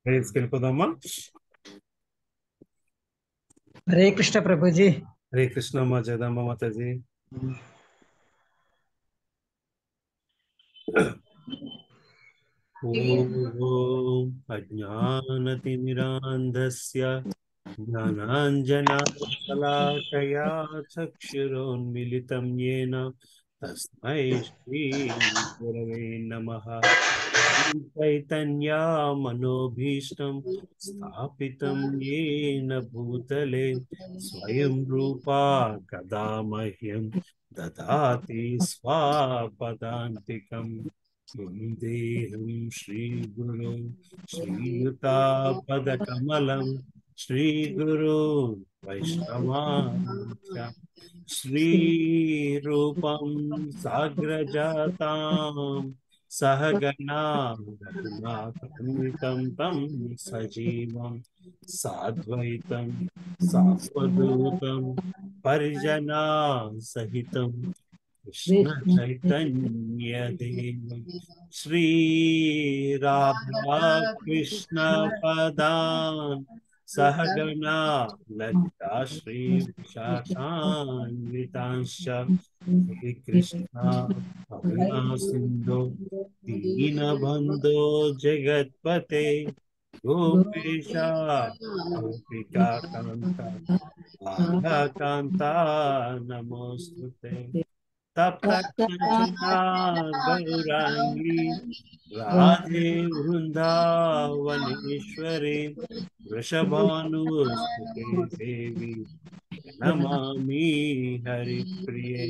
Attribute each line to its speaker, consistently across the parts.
Speaker 1: ప్రేయర్స్కి వెళ్ళిపోదామా
Speaker 2: హరే కృష్ణ ప్రభుజీ
Speaker 1: హరే కృష్ణ మా జగదమ్మ మాతాజీ ఓం అజ్ఞానతిమిరాంధస్య జ్ఞానాంజనాశలాకయా చక్షురోన్మిలితం येन తస్మై శ్రీ గురవే నమః చైతన్యా మనోభీష్టం స్థాపితం येन భూతలే స్వయం రూపా కదా మహ్యం దదాతి స్వాపదాంతికం వందేహం శ్రీగురు శ్రీయుతాపదకమలం శ్రీగురు వైష్ణవాంచ శ్రీరూపం సాగ్రజాతాం సహగణా రఘునాథం తం సజీవం సాద్వైతం సాస్వదూతం పరిజనా సహితం కృష్ణ చైతన్య దేవం శ్రీ రాధా కృష్ణ పదాన్ సహగణా లలితా శ్రీ విశాఖాన్వితాంశ హే కృష్ణ కరుణా సింధు దీనబంధో జగత్పతే గోపేశ గోపికా కాంత రాధాకాంత నమోస్తుతే తప్తకంచనా గౌరాంగి రాధే వృందావనేశ్వరి వృషభానుస్తుతే దేవి నమామి హరిప్రియే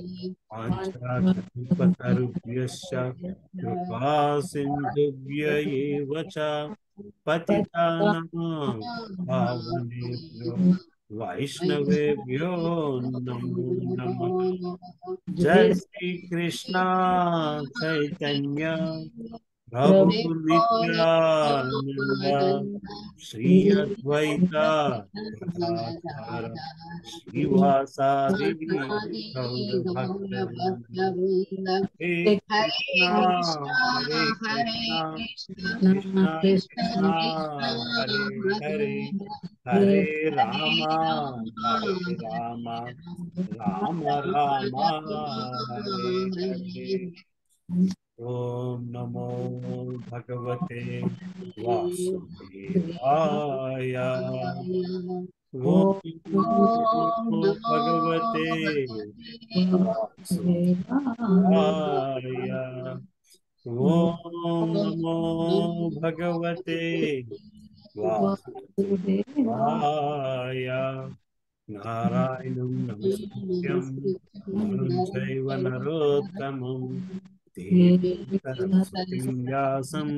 Speaker 1: పాంచాకల్పతరుభ్యశ్చ కృపా సింధుభ్య ఏవ చ పతితానాం పావనేభ్యో వైష్ణవేభ్యో నమో నమః జై శ్రీ కృష్ణ చైతన్య ప్రభు నిత్యానంద శ్రీ అద్వైత గదాధర శ్రీవాసాది గౌర భక్త హే కృష్ణ హరే కృష్ణ కృష్ణ కృష్ణ హరే హరే హరే రామ హరే రామ రామ రామ హరే హరే ఓం నమో భగవతే వాసుదేవాయ ఓం నమో భగవతే వాసుదేవాయ ఓం నమో భగవతే వాసుదేవాయ నారాయణం నమస్కృత్యం నరం చైవ నరోత్తమం దేవీం సరస్వతిం వ్యాసం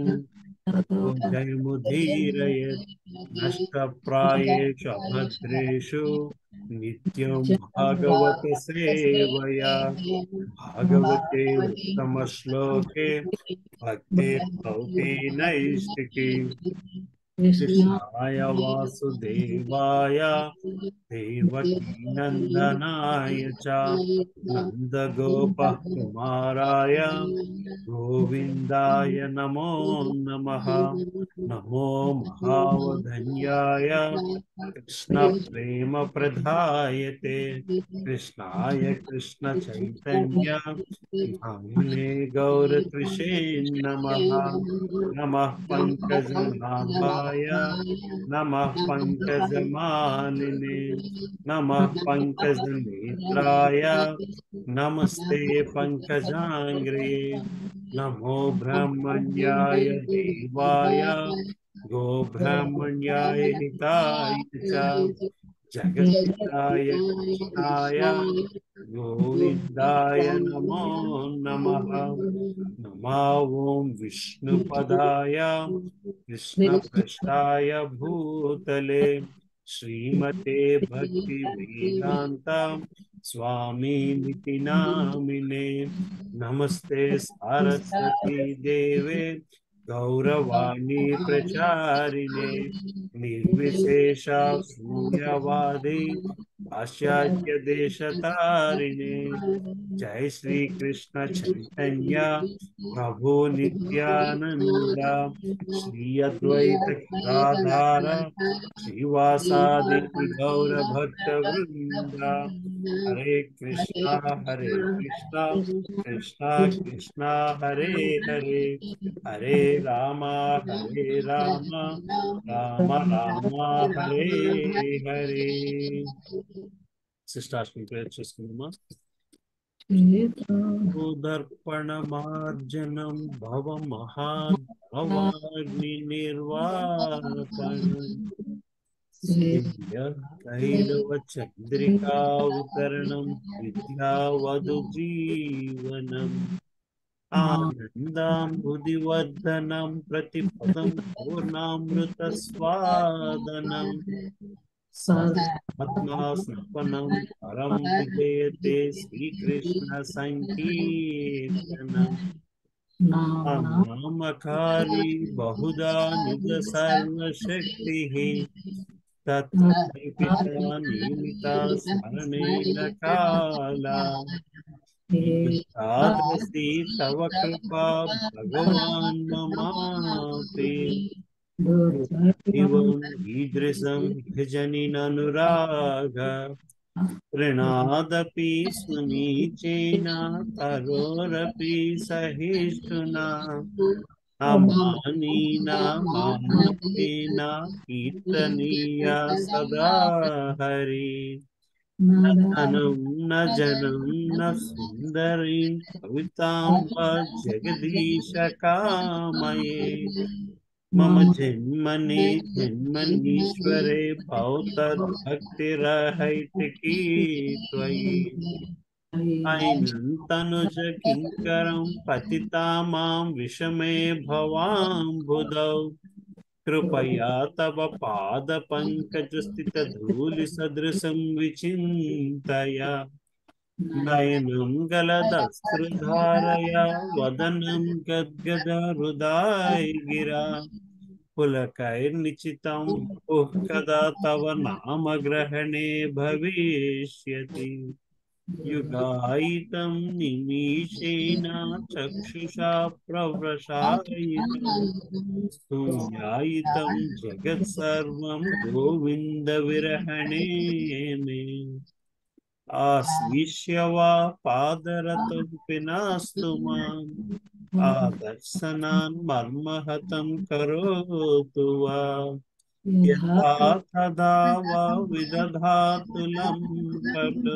Speaker 1: జయముదీరయత్ నష్టప్రాయేషు అభద్రేషు నిత్యం భాగవత సేవయా భాగవతే ఉత్తమ శ్లోకే భక్తే భవతి నైష్టికి కృష్ణాయ వాసుదేవాయ దేవకీ నందనాయ చ నందగోప కుమారాయ గోవిందాయ నమో నమః నమో మహావధన్యాయ కృష్ణ ప్రేమ ప్రధాయతే కృష్ణాయ కృష్ణ చైతన్య నామినే గౌరత్రిషే నమః నమః పంకజనాభాయ నమః పంకజమాలినే నమః పంకజనేత్రాయ నమస్తే పంకజాంగ్రే నమో బ్రహ్మణ్యాయ దేవాయ గో బ్రాహ్మణ్యాయ హితాయ చ జగత్తాయ కృష్ణాయ గోవిందాయ నమో నమః నమా ఓం విష్ణుపదాయ కృష్ణపృష్ఠాయ భూతలే శ్రీమతే భక్తి వేదాంత స్వామినితి నామినే నమస్తే సారస్వతీ దేవే గౌరవాణి ప్రచారిణే నిర్విశేష శూన్యవాది పాశ్చాత్య దేశ తారిణే జై శ్రీ కృష్ణ చైతన్య ప్రభు నిత్యానంద శ్రీ అద్వైత గదాధార శ్రీవాసాది గౌర భక్త వృంద హరే కృష్ణ హరే కృష్ణ కృష్ణ కృష్ణ హరే హరే హరే రామ హరే రామ రామ రామ హరే హరే శిష్టాష్టమి ప్రేర్ చేసుకుందామా దర్పణమార్జనం భవ మహాగ్ని నిర్వాపణం కైరవ చంద్రికావతరణం విద్యావధు జీవనం ఆనందాంబుదివర్ధనం ప్రతిపదం పూర్ణామృత స్వాదనం ఆత్మాస్నపనం పరం విజయతే శ్రీకృష్ణ సంకీర్తనం నామకారి బహుదా నిజ సర్వశక్తి తత్పితా నియమిత స్మరణేన కాలా తాదృశీ తవ కృపా భగవాన్ మమాపి ఇవం ఈదృశం భజనిననురాగ ऋणादपि सुनीचेन तरोरपि सहिष्णुना अमानीना मानतेन कीर्तनीया सदा हरि न धनं न जनं न सुन्दरीं कवितां वा जगदीशकामये मम जन्मनि जन्मनीश्वरे भवतद्भक्तिरहैतिकी त्वयि ऐनन्तनुज किङ्करं पतिता मां विषमे भवाम्बुधौ कृपया तव पादपङ्कजस्थितधूलिसदृशं विचिन्तय नयनं गलदस्रुधारया वदनं गद्गदहृदाय गिरा पुलकैर्निचितं उः कदा तव नामग्रहणे भविष्यति युगायितं निमीषेण चक्षुषा प्रवशायितं शून्यायितं जगत्सर्वं गोविन्दविरहणे मे आश्लिष्य वा पादरतोऽपि नास्तु माम् आदर्शनान् मर्महतं करोतु वा यथा तदा वा विदधातु लम्पटो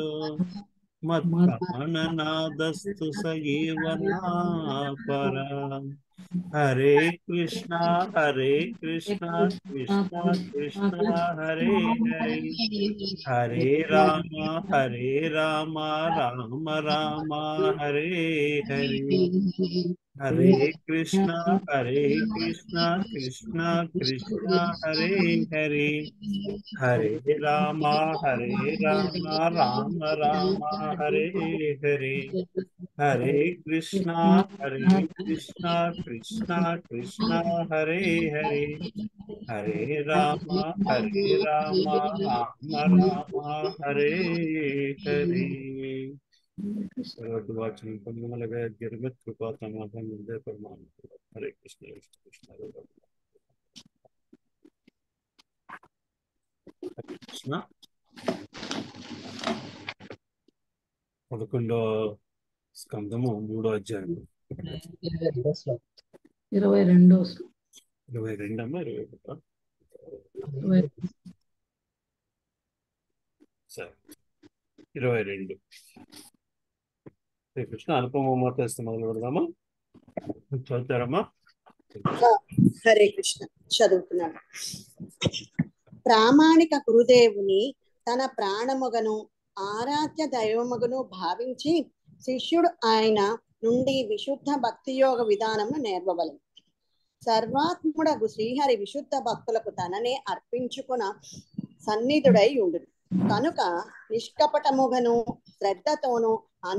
Speaker 1: मत्प्राणनादस्तु स एव नापरा हरे कृष्णा हरे कृष्णा कृष्णा कृष्णा हरे हरे हरे राम हरे राम राम राम हरे हरे हरे कृष्णा हरे कृष्णा कृष्णा कृष्णा हरे हरे हरे राम हरे राम राम राम हरे हरे हरे कृष्णा हरे कृष्णा कृष्णा कृष्णा हरे हरे हरे राम हरे राम राम राम हरे हरे सर्ववाचन पंगमलगय गिरमित कृपा तमाभं वंदे परमानंद हरे कृष्ण कृष्ण कृष्ण हरे हरे కృష్ణ పదకొండో స్కందము మూడో అధ్యాయం
Speaker 2: ఇరవై రెండో
Speaker 1: ఇరవై రెండు అమ్మా ఇరవై ఒకటా
Speaker 2: ఇరవై
Speaker 1: సరే ఇరవై రెండు శ్రీ కృష్ణ అనుపమ తెస్తే మొదలు పెడదామా చదువుతారమ్మా
Speaker 3: హరే కృష్ణ చదువుతున్నాను ప్రామాణిక గురుదేవుని తన ప్రాణముగను ఆరాధ్య దైవముగను భావించి శిష్యుడు ఆయన నుండి విశుద్ధ భక్తి యోగ విధానమును నేర్పవలను సర్వాత్ముడగు శ్రీహరి విశుద్ధ భక్తులకు తననే అర్పించుకున్న సన్నిధుడై ఉండును కనుక నిష్కపటముగను శ్రద్ధతోను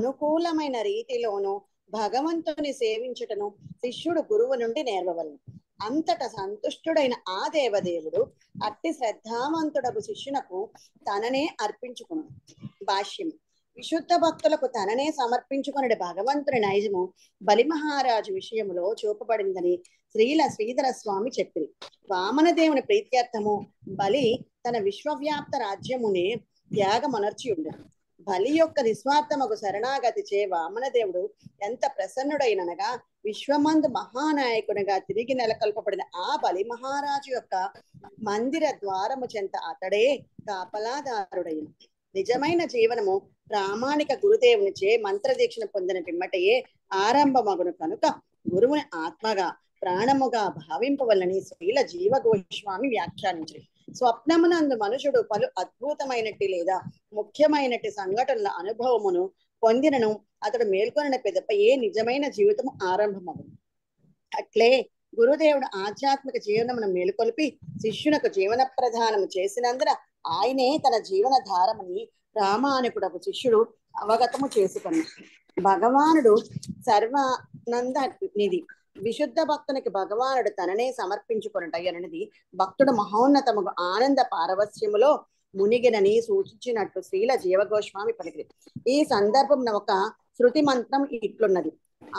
Speaker 3: అనుకూలమైన రీతిలోను భగవంతుని సేవించుటను శిష్యుడు గురువు నుండి నేర్వవలను అంతట సంతుష్టుడైన ఆ దేవదేవుడు అట్టి శ్రద్ధావంతుడకు శిష్యునకు తననే అర్పించుకును భాష్యం విశుద్ధ భక్తులకు తననే సమర్పించుకునడి భగవంతుని నైజము బలి మహారాజు విషయములో చూపబడిందని శ్రీల శ్రీధర స్వామి చెప్పిరి వామనదేవుని ప్రీత్యర్థము బలి తన విశ్వవ్యాప్త రాజ్యమునే త్యాగమనర్చి ఉండదు బలి యొక్క నిస్వార్థమకు శరణాగతి చే వామనదేవుడు ఎంత ప్రసన్నుడైననగా విశ్వమందు మహానాయకునిగా తిరిగి నెలకొల్పబడిన ఆ బలి మహారాజు యొక్క మందిర ద్వారము చెంత అతడే కాపలాదారుడైన నిజమైన జీవనము ప్రామాణిక గురుదేవునిచే మంత్రదీక్షను పొందిన పిమ్మటయే ఆరంభమగును కనుక గురువుని ఆత్మగా ప్రాణముగా భావింపవల్లని శ్రీల జీవ గోస్వామి వ్యాఖ్యానించరు స్వప్నమునందు మనుషుడు పలు అద్భుతమైనట్టి లేదా ముఖ్యమైనట్టి సంఘటనల అనుభవమును పొందినను అతడు మేల్కొనిన పెదప ఏ నిజమైన జీవితము ఆరంభమగును అట్లే గురుదేవుడు ఆధ్యాత్మిక జీవనమును మేలుకొల్పి శిష్యునకు జీవన ప్రధానము చేసినందున ఆయనే తన జీవన ధారముని ప్రామాణికుడకు శిష్యుడు అవగతము చేసుకుని భగవానుడు సర్వానంద నిధి విశుద్ధ భక్తునికి భగవానుడు తననే సమర్పించుకున్నటయ్యనది భక్తుడు మహోన్నతముగు ఆనంద పారవస్యములో మునిగినని సూచించినట్టు శ్రీల జీవగోస్వామి పలికిరి ఈ సందర్భం ఒక శృతి మంత్రం ఇట్లున్నది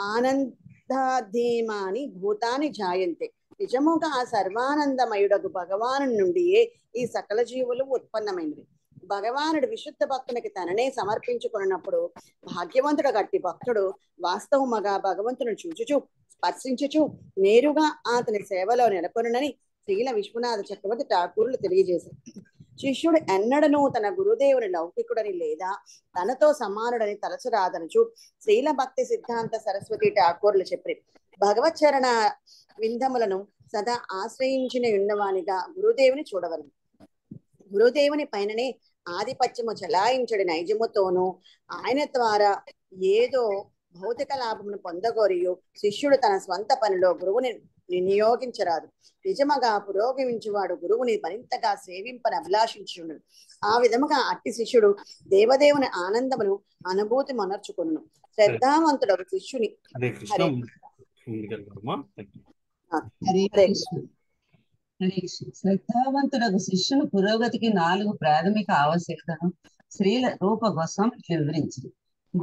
Speaker 3: ఆనందాధీమాని భూతాని జాయంతే నిజముగా ఆ సర్వానందమయుడగు భగవాను నుండియే ఈ సకల జీవులు ఉత్పన్నమైనవి భగవానుడు విశుద్ధ భక్తునికి తననే సమర్పించుకున్నప్పుడు భాగ్యవంతుడు గట్టి భక్తుడు వాస్తవముగా భగవంతుని చూచుచు స్పర్శించుచు నేరుగా అతని సేవలో నెలకొనని శ్రీల విశ్వనాథ చక్రవర్తి ఠాకూరులు తెలియజేశారు శిష్యుడు ఎన్నడనూ తన గురుదేవుని లౌకికుడని లేదా తనతో సమానుడని తలచరాదనుచు శ్రీల భక్తి సిద్ధాంత సరస్వతి ఠాకూర్లు చెప్పి భగవచ్చరణ విందములను సదా ఆశ్రయించిన ఉన్నవానిగా గురుదేవుని చూడవలను గురుదేవుని పైననే ఆధిపత్యము చలాయించడి నైజముతోనూ ఆయన ద్వారా ఏదో భౌతిక లాభమును పొందగోరియు శిష్యుడు తన స్వంత పనిలో గురువుని వినియోగించరాదు నిజముగా పురోగమించువాడు గురువుని మరింతగా సేవింపని అభిలాషించుండు ఆ విధముగా అట్టి శిష్యుడు దేవదేవుని ఆనందమును అనుభూతి మనర్చుకును శ్రద్ధావంతుడు శిష్యుని
Speaker 1: హరే కృష్ణ
Speaker 3: హరే.
Speaker 1: ముందుకెళ్దామా థ్యాంక్ యూ
Speaker 4: హరే
Speaker 3: హరే
Speaker 4: కృష్ణ హరే కృష్ణ శ్రద్ధావంతుడకు శిష్యుని పురోగతికి నాలుగు ప్రాథమిక ఆవశ్యకతను శ్రీల రూపగోసం వివరించింది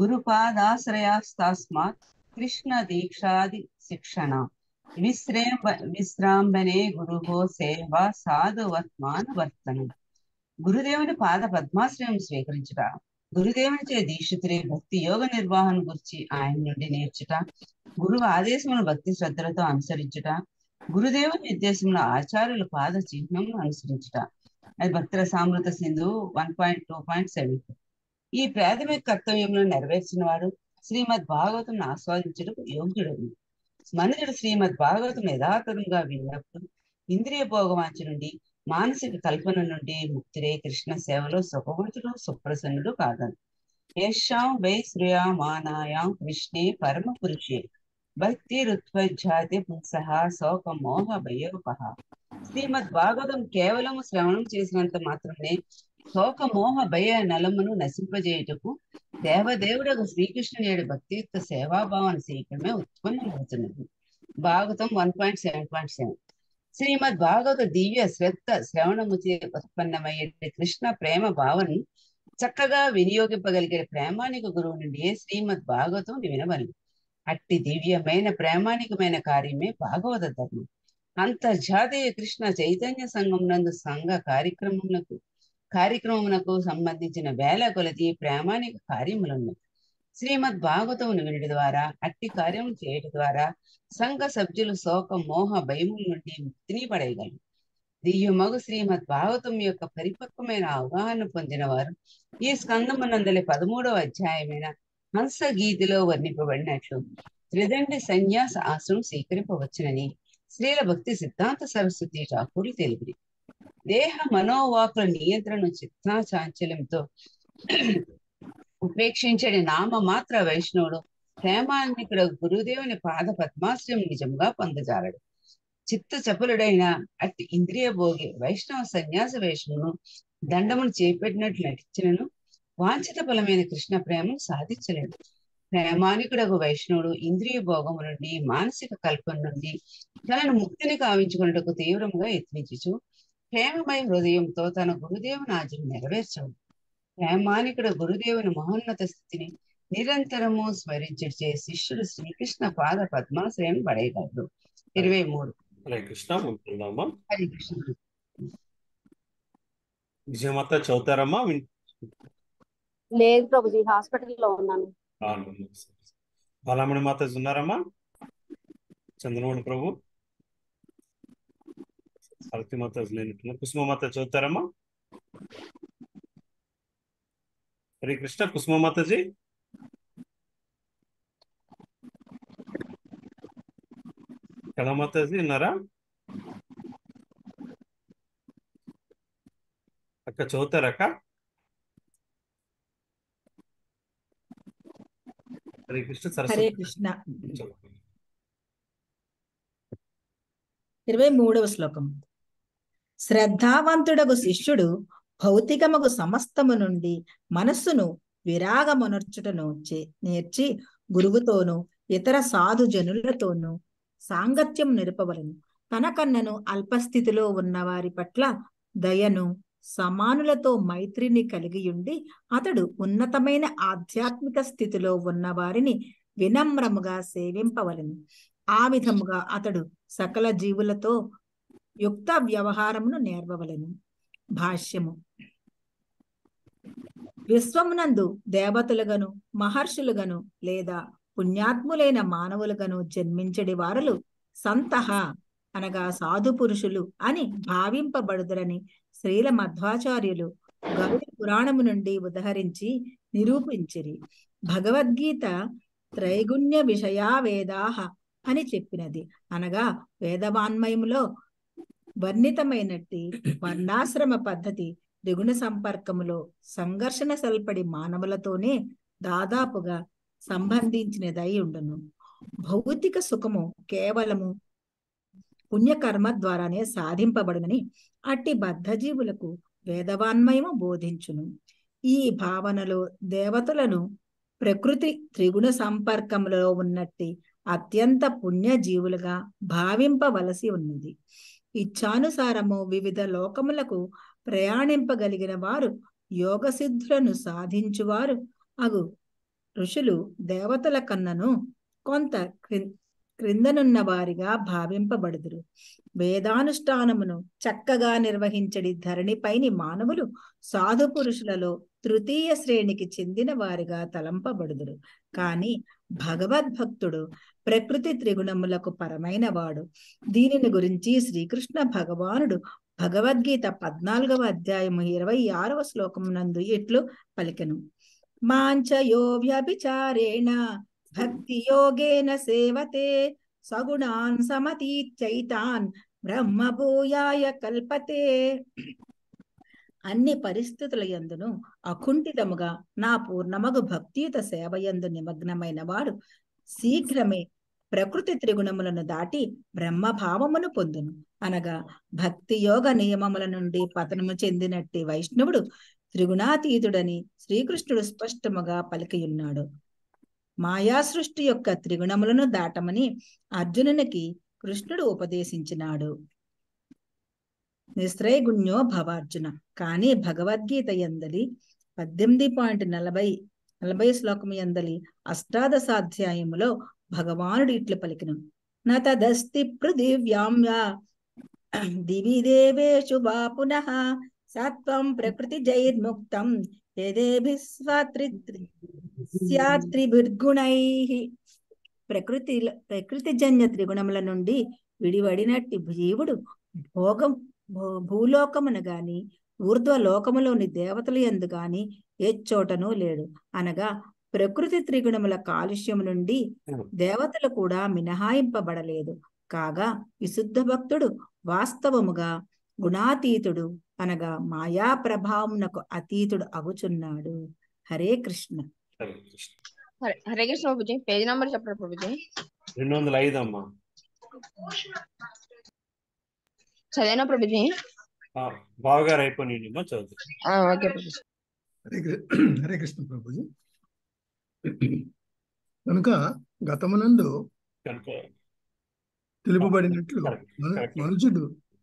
Speaker 4: గురుపాదాశ్రయాస్తాస్మాత్ కృష్ణ దీక్షాది శిక్షణ విశ్రేంబ విశ్రాంబనే గురువో సేవ సాధువత్మాన్ వర్తనం గురుదేవుని పాద పద్మాశ్రయం స్వీకరించుట గురుదేవుని చే దీక్షితులే భక్తి యోగ నిర్వహణ గురించి ఆయన నుండి నేర్చుట గురువు ఆదేశమును భక్తి శ్రద్ధలతో అనుసరించుట గురుదేవుని నిర్దేశంలో ఆచార్యుల పాద చిహ్నమును అనుసరించుట అది భక్తుల సామృత సింధు one point two point seven ఈ ప్రాథమిక కర్తవ్యములను నెరవేర్చిన వాడు శ్రీమద్ భాగవతం ఆస్వాదించడం యోగ్యుడు మనుషుడు శ్రీమద్ భాగవతం యథాతథంగా విన్నప్పుడు ఇంద్రియ భోగవాంఛ నుండి మానసిక కల్పన నుండి ముక్తిరే కృష్ణ సేవలో సుఖవంతుడు సుప్రసన్నుడు కాదని యశాం వై శ్రేయామానాయాం కృష్ణే పరమ పురుషే భక్తిరుత్పజ్జాతి పుంసః శోక మోహ భయోపహ శ్రీమద్ భాగవతం కేవలం శ్రవణం చేసినంత మాత్రమే శోక మోహ భయ నలమును నశింపజేయుటకు దేవదేవుడకు శ్రీకృష్ణుని భక్తియుక్త సేవాభావాన్ని చేయటమే ఉత్పన్నమవుతున్నది Bhagavatam one point seven point seven Srimad Bhagavata దివ్య శ్రద్ధ శ్రవణము చే ఉత్పన్నమయ్యే కృష్ణ ప్రేమ భావన చక్కగా వినియోగింపగలిగే ప్రామాణిక గురువు నుండి శ్రీమద్ భాగవతం వినవలను అట్టి దివ్యమైన ప్రామాణికమైన కార్యమే భాగవత ధర్మం అంతర్జాతీయ కృష్ణ చైతన్య సంఘం నందు సంఘ కార్యక్రమములకు కార్యక్రమమునకు సంబంధించిన వేల కొలది ప్రామాణిక కార్యములున్నాయి శ్రీమద్ భాగవతమును వినడి ద్వారా అట్టి కార్యము చేయడం ద్వారా సంఘ సభ్యులు శోక మోహ భయముల నుండి ముక్తిని పడేయగలరు దివ్యమగు శ్రీమద్ భాగవతం యొక్క పరిపక్వమైన అవగాహన పొందిన వారు ఈ స్కందమునందలి పదమూడవ అధ్యాయమైన హంస గీతిలో వర్ణింపబడినట్లు త్రిదండి సన్యాస ఆశ్రమం స్వీకరింపవచ్చునని శ్రీల భక్తి సిద్ధాంత సరస్వతి ఠాకూర్లు తెలిపిరి దేహ మనోవాకుల నియంత్రణ చిత్తాచాంచల్యంతో ఉపేక్షించని నామ మాత్ర వైష్ణవుడు ప్రేమాన్నికుడు గురుదేవుని పాద పద్మాశ్రయం నిజముగా పొందజాలడు చిత్త చపలుడైన అట్టి ఇంద్రియ భోగి వైష్ణవ సన్యాస వేషమును దండమును చేపెట్టినట్లు నటించినను వాంఛిత ఫలమైన కృష్ణ ప్రేమను సాధించలేడు ప్రేమానికుడకు వైష్ణవుడు ఇంద్రియ భోగము నుండి మానసిక కల్పన నుండి తనను ముక్తిని కావించుకున్నటకు తీవ్రముగా యత్నించుచు ప్రేమమయ హృదయంతో తన గురుదేవుని ఆజ్ఞను నెరవేర్చడు ప్రేమానికుడు గురుదేవుని మహోన్నత స్థితిని నిరంతరము స్మరించే శిష్యుడు శ్రీకృష్ణ పాద పద్మాశ్రయం పడేయగలడు ఇరవై మూడు
Speaker 1: హరే కృష్ణ ఉంటుందమ్మా
Speaker 4: హరి కృష్ణ
Speaker 1: విజయమాత చదువుతారమ్మా విన్-
Speaker 5: లేదు ప్రభుజీ హాస్పిటల్లో ఉన్నాను
Speaker 1: ఆ, బాలామణి మాత ఉన్నారమ్మా చంద్రమణి ప్రభు భారతి మాత లేనట్టున్నారు కుసుమ మాత చదువుతారమ్మా హరే కృష్ణ కుసుమ మాతాజీ కళా మాతాజీ ఉన్నారా అక్క చదువుతారా అక్క హరే కృష్ణ
Speaker 6: హరే
Speaker 1: సరస్వతి
Speaker 6: కృష్ణ
Speaker 1: చదువు.
Speaker 6: ఇరవై మూడవ శ్లోకం శ్రద్ధావంతుడగు శిష్యుడు భౌతికముగు సమస్తము నుండి మనస్సును విరాగమనర్చుటను చే నేర్చి గురువుతోనూ ఇతర సాధు జనులతోనూ సాంగత్యం నిరపవలను తనకన్నను అల్పస్థితిలో ఉన్న వారి పట్ల దయను సమానులతో మైత్రిని కలిగియుండి అతడు ఉన్నతమైన ఆధ్యాత్మిక స్థితిలో ఉన్న వారిని వినమ్రముగా సేవింపవలను ఆ విధముగా అతడు సకల జీవులతో యుక్త వ్యవహారమును నేర్వవలెను భాష్యము విశ్వమునందు దేవతలుగను మహర్షులుగను లేదా పుణ్యాత్ములైన మానవులుగను జన్మించడి వారలు సంతహ అనగా సాధు పురుషులు అని భావింపబడుదరని శ్రీల మధ్వాచార్యులు గరుడ పురాణము నుండి ఉదహరించి నిరూపించిరి భగవద్గీత త్రైగుణ్య విషయా వేదాహ అని చెప్పినది అనగా వేదవాన్మయములో వర్ణితమైనట్టి వర్ణాశ్రమ పద్ధతి త్రిగుణ సంపర్కములో సంఘర్షణ సల్పడి మానవులతోనే దాదాపుగా సంబంధించినదై ఉండును భౌతిక సుఖము కేవలము పుణ్యకర్మ ద్వారానే సాధింపబడునని అట్టి బద్ధజీవులకు వేదవాన్మయము బోధించును ఈ భావనలో దేవతలను ప్రకృతి త్రిగుణ సంపర్కంలో ఉన్నట్టి అత్యంత పుణ్యజీవులుగా భావింపవలసి ఉన్నది ఇచ్ఛానుసారము వివిధ లోకములకు ప్రయాణింపగలిగిన వారు యోగ సిద్ధులను సాధించువారు అగు ఋషులు దేవతల కన్నను కొంత క్రి- క్రిందనున్న వారిగా భావింపబడుదురు వేదానుష్ఠానమును చక్కగా నిర్వహించడి ధరణిపైని మానవులు సాధు పురుషులలో తృతీయ శ్రేణికి చెందిన వారిగా తలంపబడుదురు కాని భగవద్భక్తుడు ప్రకృతి త్రిగుణములకు పరమైన వాడు దీనిని గురించి శ్రీకృష్ణ భగవానుడు భగవద్గీత పద్నాలుగవ అధ్యాయము ఇరవై ఆరవ శ్లోకమునందు ఇట్లు పలికెను మాంచయో వ్యభిచారేణ భక్తి యోగేన సేవతే సగుణాన్ సమతీత్యైతాన్ బ్రహ్మభూయాయ కల్పతే అన్ని పరిస్థితుల యందును అకుంఠితముగా నా పూర్ణమగు భక్తియుత సేవయందు నిమగ్నమైన వాడు శీఘ్రమే ప్రకృతి త్రిగుణములను దాటి బ్రహ్మభావమును పొందును అనగా భక్తి యోగ నియమముల నుండి పతనము చెందినట్టి వైష్ణవుడు త్రిగుణాతీతుడని శ్రీకృష్ణుడు స్పష్టముగా పలికియున్నాడు మాయా సృష్టి యొక్క త్రిగుణములను దాటమని అర్జునునికి కృష్ణుడు ఉపదేశించినాడు నిశ్రయగుణ్యో భవార్జున కానీ భగవద్గీత ఎందలి పద్దెనిమిది పాయింట్ నలభై నలభై శ్లోకము ఎందలి అష్టాదశాధ్యాయములో భగవానుడు ఇట్లు పలికిన నతదస్తి పృథివ్యామ్యా దివి దేవేషు వా పునః సత్వం ప్రకృతి జైర్ముక్తం యదేభిస్వాత్రిభిర్గుణై ప్రకృతి ప్రకృతిజన్య త్రిగుణముల నుండి విడివడినట్టి జీవుడు భోగం భూ- భూలోకమున గాని ఊర్ధ్వలోకములోని దేవతలు ఎందు గాని ఏ చోటనూ లేడు అనగా ప్రకృతి త్రిగుణముల కాలుష్యము నుండి దేవతలు కూడా మినహాయింపబడలేదు కాగా విశుద్ధ భక్తుడు వాస్తవముగా గుణాతీతుడు అనగా మాయా ప్రభావమునకు అతీతుడు అగుచున్నాడు హరే కృష్ణ
Speaker 1: హరే కృష్ణ
Speaker 7: హరే హరే కృష్ణ ప్రభుజీ పేజ్ నంబర్ చెప్పండి ప్రభుజీ
Speaker 1: రెండు వందల ఐదు అమ్మా
Speaker 7: చదివినా ప్రభుజీ
Speaker 1: ఆ, బావగారు అయిపోయినాయమ్మా చదువు
Speaker 7: ఆ, ఓకే ప్రభుజీ
Speaker 8: హరే కృ- హరే కృష్ణ ప్రభుజీ కనుక గతమునందు
Speaker 1: కనుక
Speaker 8: తెలుపబడినట్లు
Speaker 1: కరెక్ట్
Speaker 8: మను-
Speaker 1: కరెక్ట్
Speaker 8: మనుషుడు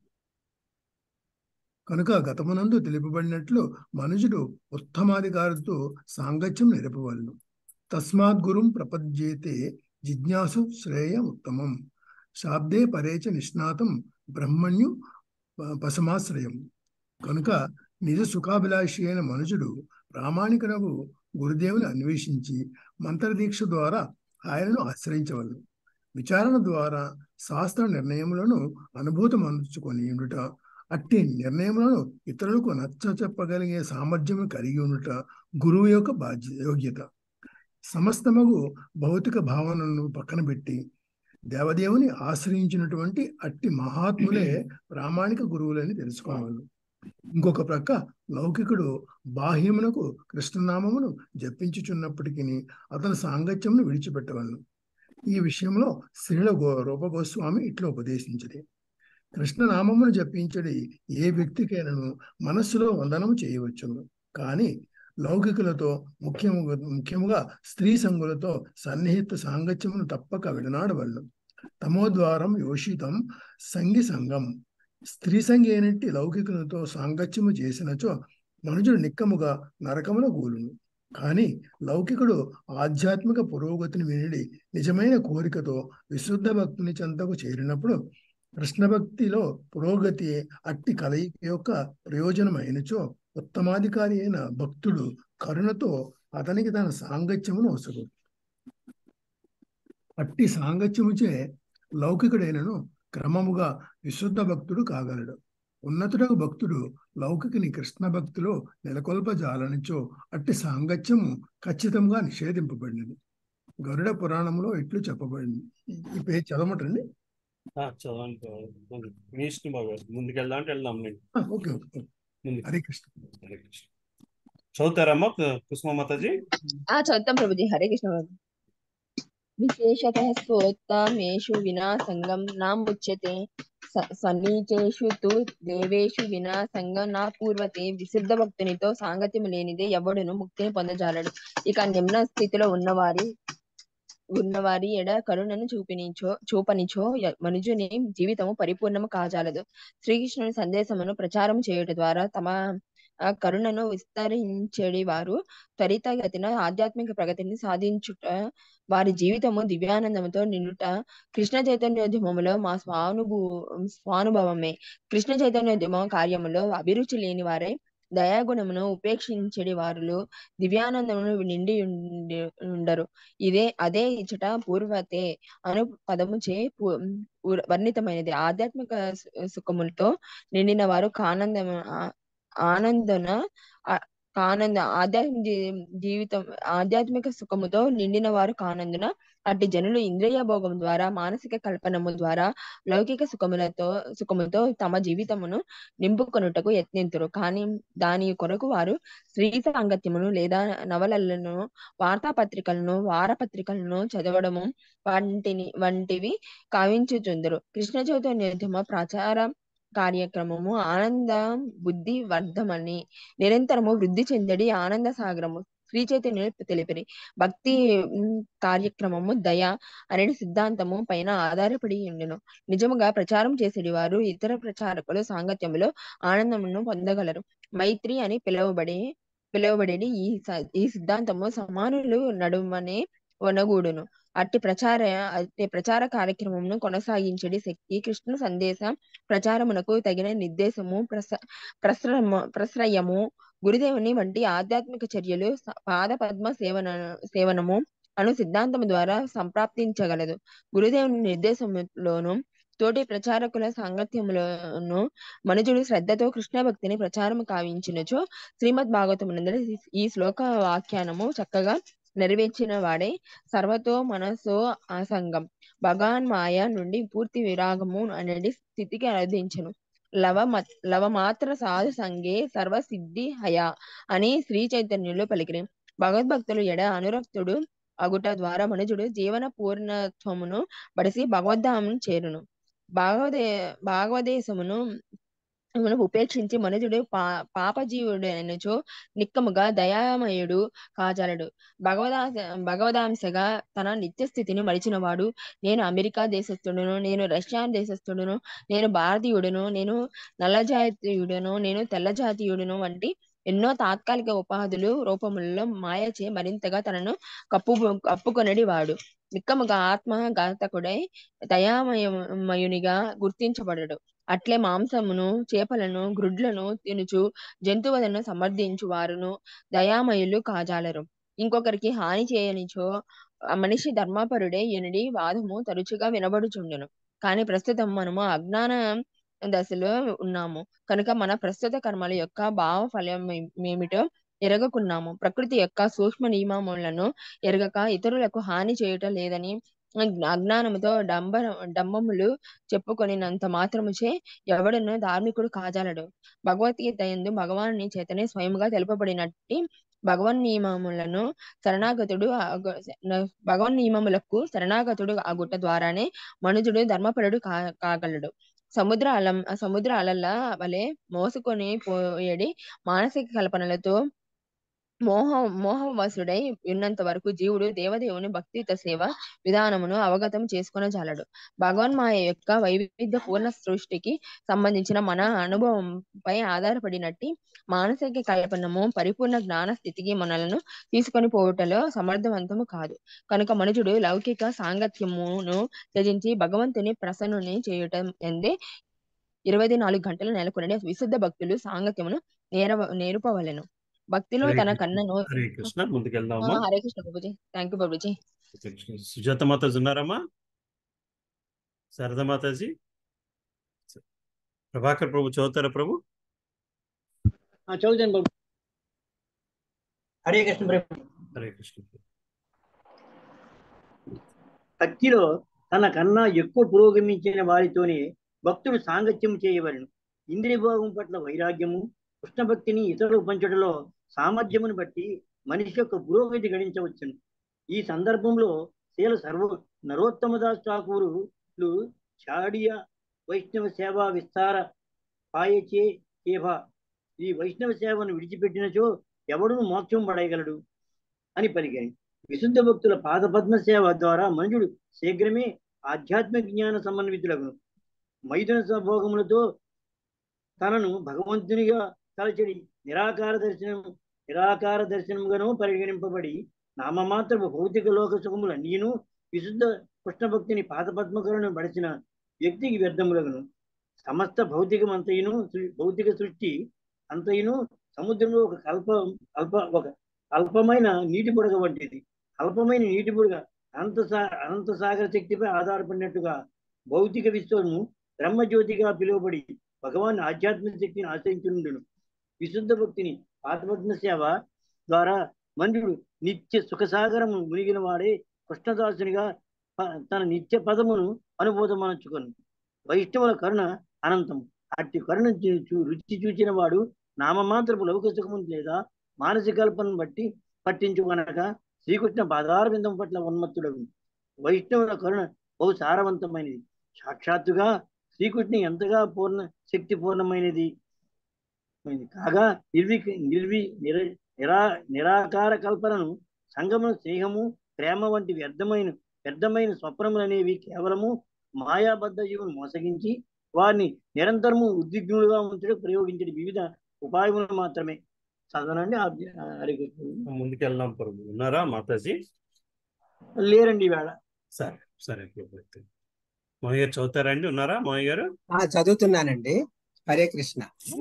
Speaker 8: కనుక గతమునందు తెలుపబడినట్లు మనుషుడు ఉత్తమాధికారితో సాంగత్యం నిరపవలను తస్మాత్ గురుం ప్రపద్యేతే జిజ్ఞాసు శ్రేయ ఉత్తమం శాబ్దే పరేచ నిష్ణాతం బ్రహ్మణ్యు ప- పసమాశ్రయం కనుక నిజ సుఖాభిలాషి అయిన మనుషుడు ప్రామాణికనకు గురుదేవుని అన్వేషించి మంత్రదీక్ష ద్వారా ఆయనను ఆశ్రయించవలను విచారణ ద్వారా శాస్త్ర నిర్ణయములను అనుభూతం అందుచుకొని ఉండుట అట్టి నిర్ణయములను ఇతరులకు నచ్చ చెప్పగలిగే సామర్థ్యం కలిగి ఉండుట గురువు యొక్క బాధ్య యోగ్యత సమస్తమగు భౌతిక భావనలను పక్కన పెట్టి దేవదేవుని ఆశ్రయించినటువంటి అట్టి మహాత్ములే ప్రామాణిక గురువులని తెలుసుకోవాలి ఇంకొక ప్రక్క లౌకికుడు బాహ్యమునకు కృష్ణనామమును జపించుచున్నప్పటికీ అతని సాంగత్యమును విడిచిపెట్టవలను ఈ విషయంలో శ్రీల గో రూపగోస్వామి ఇట్లా ఉపదేశించది కృష్ణనామమును జపించడి ఏ వ్యక్తికైనాను మనస్సులో వందనము చేయవచ్చును కానీ లౌకికులతో ముఖ్యముగా ముఖ్యముగా స్త్రీ సంగులతో సన్నిహిత సాంగత్యమును తప్పక విడనాడవలను తమోద్వారం యోషితం సంగి సంగం స్త్రీ సంగి అయినట్టి లౌకికులతో సాంగత్యము చేసినచో మనుషుడు నిక్కముగా నరకముల గూలును కానీ లౌకికుడు ఆధ్యాత్మిక పురోగతిని వినిడి నిజమైన కోరికతో విశుద్ధ భక్తుని చెంతకు చేరినప్పుడు కృష్ణ భక్తిలో పురోగతి అట్టి కలయిక యొక్క ప్రయోజనమైనచో ఉత్తమాధికారి అయిన భక్తుడు కరుణతో అతనికి తన సాంగత్యమును అవసరం అట్టి సాంగత్యముచే లౌకికుడైనను క్రమముగా విశుద్ధ భక్తుడు కాగలడు ఉన్నతుడకు భక్తుడు లౌకికుని కృష్ణ భక్తిలో నెలకొల్పజాలనిచో అట్టి సాంగత్యము ఖచ్చితంగా నిషేధింపబడినది గరుడ పురాణంలో ఇట్లు చెప్పబడింది ఈ- ఈ పేజ్ చదవమంటండి
Speaker 1: ఆ, చదవండి చదవండి. మీ ఇష్టం బాగా ముందుకెళ్దాం అంటే వెళ్దాం నేను
Speaker 8: ఆ, ఓకే ఓకే
Speaker 1: ముందుకు
Speaker 8: హరే కృష్ణ
Speaker 1: హరే కృష్ణ చదువుతారమ్మా కు- కుసుమ మాతాజీ
Speaker 7: ఆ చదువుతాం ప్రభుజీ హరే కృష్ణ ప్రభు విశేషతః స్వోత్తమేషు వినా సంగం నాముచ్యతే స- సన్నీచేషు తు దేవేషు వినా సంగం నా పూర్వతే విశుద్ధ భక్తునితో సాంగత్యం లేనిదే ఎవడును ముక్తిని పొందజాలడు ఇక నిమ్న స్థితిలో ఉన్నవారి ఉన్నవారి ఎడ కరుణను చూపినిచో చూపనిచో య- మనుజుని జీవితము పరిపూర్ణము కాజాలదు శ్రీకృష్ణుని సందేశమును ప్రచారం చేయుట ద్వారా తమ ఆ కరుణను విస్తరించేడి వారు త్వరితగతిన ఆధ్యాత్మిక ప్రగతిని సాధించుట వారి జీవితము దివ్యానందముతో నిండుట కృష్ణ చైతన్యోద్యమములో మా స్వానుభూ స్వానుభవమే కృష్ణ చైతన్యోద్యమ కార్యములో అభిరుచి లేని వారే దయాగుణమును ఉపేక్షించడి వారులు దివ్యానందమును నిండి ఉండి ఉండరు ఇదే అదే ఇచ్చట పూర్వతే అను పదముచే పు- ఊర- వర్ణితమైనది ఆధ్యాత్మిక సు- సుఖములతో నిండిన వారు కానందం ఆనందన ఆ- కానంద ఆధ్యాత్మిక జీ- జీవితం ఆధ్యాత్మిక సుఖముతో నిండిన వారు కానందున అట్టి జనులు ఇంద్రియ భోగం ద్వారా మానసిక కల్పనము ద్వారా లౌకిక సుఖములతో సుఖముతో తమ జీవితమును నింపుకొనుటకు యత్నింతురు కానీ దాని కొరకు వారు స్త్రీ సాంగత్యమును లేదా నవలలను వార్తాపత్రికలను వారపత్రికలను చదవడము వంటిని వంటివి కావించుచుందరు కృష్ణ చైతన్యోద్యమ ప్రచార కార్యక్రమము ఆనంద బుద్ధి వర్ధమని నిరంతరము వృద్ధి చెందడి ఆనంద సాగరము శ్రీ చైతన్యులు తెలిపిరి భక్తి ఉమ్, కార్యక్రమము దయ అనే సిద్ధాంతము పైన ఆధారపడి ఉండెను నిజముగా ప్రచారం చేసేటి వారు ఇతర ప్రచారకులు సాంగత్యములో ఆనందమును పొందగలరు మైత్రి అని పిలువబడే పిలువబడేది ఈ స- ఈ సిద్ధాంతము సమానులు నడుమనే వనగూడును అట్టి ప్రచార అట్టి ప్రచార కార్యక్రమమును కొనసాగించడి శక్తి కృష్ణ సందేశ ప్రచారమునకు తగిన నిర్దేశము ప్రస ప్రసరము ప్రశ్రయము గురుదేవుని వంటి ఆధ్యాత్మిక చర్యలు స- పాద పద్మ సేవన సేవనము అను సిద్ధాంతము ద్వారా సంప్రాప్తించగలదు గురుదేవుని నిర్దేశములోను తోటి ప్రచారకుల సాంగత్యములను మనుజుడు శ్రద్ధతో కృష్ణ భక్తిని ప్రచారము కావించినచో శ్రీమద్ భాగవతమునందరి ఈ శ్లోక వాఖ్యానము చక్కగా నెరవేర్చిన వాడే సర్వతో మనసో ఆసంగం భగవాన్ మాయ నుండి పూర్తి విరాగము అనేది స్థితికి అనుదించను లవ మత్- లవ మాత్ర సాధు సంగే సర్వ సిద్ధి హయా అని శ్రీ చైతన్యులు పలికిరి భగవద్భక్తులు ఎడ అనురక్తుడు అగుట ద్వారా మనుజుడు జీవన పూర్ణత్వమును బడిసి భగవద్ధామును చేరును భాగవదే భాగవదేశమును మనం ఉపేక్షించి మనుజుడు పా పాపజీవుడు అనుచో నిక్కముగా దయామయుడు కాజాలడు భగవదా భగవదాంశగా తన నిత్య స్థితిని మరిచినవాడు నేను అమెరికా దేశస్థుడును నేను రష్యా దేశస్థుడును నేను భారతీయుడును నేను నల్ల జాతీయుడును నేను తెల్ల జాతీయుడును వంటి ఎన్నో తాత్కాలిక ఉపాధులు రూపములలో మాయచే మరింతగా తనను కప్పు కప్పుకొనడి వాడు నిక్కముగా ఆత్మ ఘాతకుడై దయామయమయునిగా గుర్తించబడడు అట్లే మాంసమును చేపలను గ్రుడ్లను తినుచు జంతువులను సమర్థించు వారును దయామయులు కాజాలరు ఇంకొకరికి హాని చేయనిచో ఆ మనిషి ధర్మపరుడే ఎనుడి వాదము తరచుగా వినబడుచుండును కానీ ప్రస్తుతం మనము అజ్ఞాన దశలో ఉన్నాము కనుక మన ప్రస్తుత కర్మల యొక్క భావ ఫలం ఏమిటో ఎరగకున్నాము ప్రకృతి యొక్క సూక్ష్మ నియమములను ఎరగక ఇతరులకు హాని చేయటం లేదని అజ్ఞానముతో డంబ డంబములు చెప్పుకొనినంత మాత్రముచే ఎవడను ధార్మికుడు కాజాలడు భగవద్గీత ఎందు భగవానుని చేతనే స్వయముగా తెలుపబడినట్టి భగవన్ నియమములను శరణాగతుడు అగు- న- భగవన్ నియమములకు శరణాగతుడు అగుట ద్వారానే మనుజుడు ధర్మపరుడు కా కాగలడు సముద్ర అలం సముద్ర అలల వలె మోసుకొని పోయేడి మానసిక కల్పనలతో మోహ మోహవశుడై ఉన్నంత వరకు జీవుడు దేవదేవుని భక్తియుత సేవ విధానమును అవగతం చేసుకున జాలడు భగవన్మాయ యొక్క వైవిధ్య పూర్ణ సృష్టికి సంబంధించిన మన అనుభవంపై ఆధారపడినట్టి మానసిక కల్పనము పరిపూర్ణ జ్ఞాన స్థితికి మనలను తీసుకొని పోవుటలో సమర్థవంతము కాదు కనుక మనుషుడు లౌకిక సాంగత్యమును త్యజించి భగవంతుని ప్రసన్నుని చేయటం ఎందే ఇరవై నాలుగు గంటలు నెలకొనే విశుద్ధ భక్తులు సాంగత్యమును నేర నేర్పవలెను భక్తిలో
Speaker 1: హరే
Speaker 7: తన
Speaker 1: కృష్ణ
Speaker 7: కన్నను
Speaker 1: హరే కృష్ణ
Speaker 7: ఆ,
Speaker 1: ముందుకెళ్దామా
Speaker 7: హరే కృష్ణ బాబుజీ థ్యాంక్ యూ బాబుజీ
Speaker 1: సుజాత మాతాజీ ఉన్నారమ్మా శారదా మాతాజీ ప్రభాకర్ ప్రభు చదువుతారా ప్రభు
Speaker 9: చదువుతాను బాబు హరే కృష్ణ ప్రభు
Speaker 1: హరే కృష్ణ
Speaker 9: భక్తిలో తన కన్నా ఎక్కువ పురోగమించిన వారితోనే భక్తుడు సాంగత్యం చేయవలను ఇంద్రియ భోగం పట్ల వైరాగ్యము కృష్ణ భక్తిని ఇతరులకు పంచడంలో సామర్థ్యమును బట్టి మనిషి యొక్క పురోగతి గణించవచ్చును ఈ సందర్భంలో శీల సర్వ నరోత్తమదాస్ ఠాకూరులు చాడియ వైష్ణవ సేవా విస్తార పాయచే కేభ ఈ వైష్ణవ సేవను విడిచిపెట్టినచో ఎవడును మోక్షం పడగలడు అని పలికాయి విశుద్ధ భక్తుల పాదపద్మ సేవ ద్వారా మనుషుడు శీఘ్రమే ఆధ్యాత్మిక జ్ఞాన సమన్వితులకు మైథున భోగములతో తనను భగవంతునిగా తలచడి నిరాకార దర్శనం నిరాకార దర్శనముగాను పరిగణింపబడి నామమాత్రపు భౌతిక లోక సుఖములన్నీను విశుద్ధ కృష్ణ భక్తిని పాదపద్మకలను బడిచిన వ్యక్తికి వ్యర్థములగును సమస్త భౌతికం అంతయును సృ- భౌతిక సృష్టి అంతయును సముద్రంలో ఒక కల్ప అల్ప ఒక అల్పమైన నీటి బుడగ వంటిది అల్పమైన నీటి బుడగ అనంత సా అనంత సాగర శక్తిపై ఆధారపడినట్టుగా భౌతిక విశ్వము బ్రహ్మజ్యోతిగా పిలువబడి భగవాన్ ఆధ్యాత్మిక శక్తిని ఆశ్రయించుండును విశుద్ధ భక్తిని పాతపద్మ సేవ ద్వారా మనుషుడు నిత్య సుఖసాగరము మునిగిన వాడే కృష్ణదాసునిగా ప- తన నిత్య పదమును అనుభూతమనచుకొను వైష్ణవుల కరుణ అనంతం అట్టి కరుణ చూ- చూ- రుచి చూచిన వాడు నామమాత్రపు లౌకిక సుఖము లేదా మానసిక కల్పనను బట్టి పట్టించుకొనక శ్రీకృష్ణ పాదారవిందం పట్ల ఉన్మత్తుడగు వైష్ణవుల కరుణ బహు సారవంతమైనది సాక్షాత్తుగా శ్రీకృష్ణ ఎంతగా పూర్ణ శక్తి పూర్ణమైనది మైనది. కాగా నిర్వి నిర్వి నిర నిరా నిరాకార కల్పనను సంగము స్నేహము ప్రేమ వంటి వ్యర్థమైన వ్యర్థమైన స్వప్నములనేవి కేవలము మాయాబద్ధ జీవును మోసగించి వారిని నిరంతరము ఉద్విగ్నులుగా ఉంచడం ప్రయోగించే వివిధ ఉపాయములు మాత్రమే చదవనండి హరికృష్ణ
Speaker 1: ముందుకెళ్దాం ప్రభు ఉన్నారా మాతాజీ
Speaker 9: లేరండి ఈవేళ
Speaker 1: సరే సరే ప్రభు అయితే మోహయ్య గారు చదువుతారండి ఉన్నారా మోహయ్య గారు
Speaker 10: ఆ చదువుతున్నానండి హరే కృష్ణ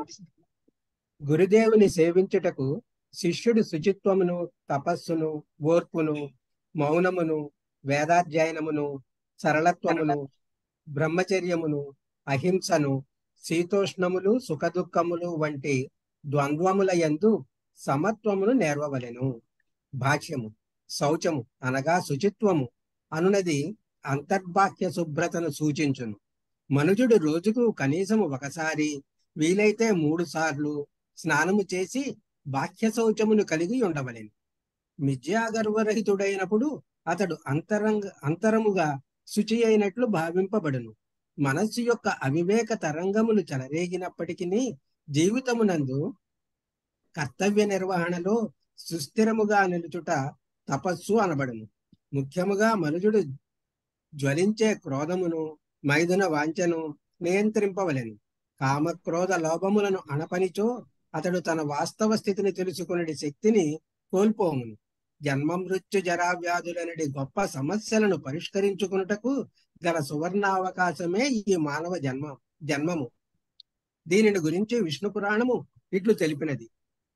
Speaker 10: గురుదేవుని సేవించుటకు శిష్యుడు శుచిత్వమును తపస్సును ఓర్పును మౌనమును వేదాధ్యయనమును సరళత్వమును బ్రహ్మచర్యమును అహింసను శీతోష్ణములు సుఖదుఖములు వంటి ద్వంద్వముల యందు సమత్వమును నేర్వవలెను భాష్యము శౌచము అనగా శుచిత్వము అనునది అంతర్బాహ్య శుభ్రతను సూచించును మనుజుడు రోజుకు కనీసము ఒకసారి వీలైతే మూడు సార్లు స్నానము చేసి బాహ్య శౌచమును కలిగి ఉండవలెను మిథ్యాగర్వరహితుడైనప్పుడు అతడు అంతరంగ అంతరముగా శుచి అయినట్లు భావింపబడును మనస్సు యొక్క అవివేక తరంగములు చెలరేగినప్పటికీ జీవితమునందు కర్తవ్య నిర్వహణలో సుస్థిరముగా నిలుచుట తపస్సు అనబడును ముఖ్యముగా మనుజుడు జ్వలించే క్రోధమును మైదున వాంఛను నియంత్రింపవలెను కామక్రోధ లోభములను అణపనిచో అతడు తన వాస్తవ స్థితిని తెలుసుకునే శక్తిని కోల్పోమును జన్మ మృత్యు జరా వ్యాధులనడి గొప్ప సమస్యలను పరిష్కరించుకున్నటకు గల సువర్ణావకాశమే ఈ మానవ జన్మ జన్మము దీనిని గురించి విష్ణు పురాణము ఇట్లు తెలిపినది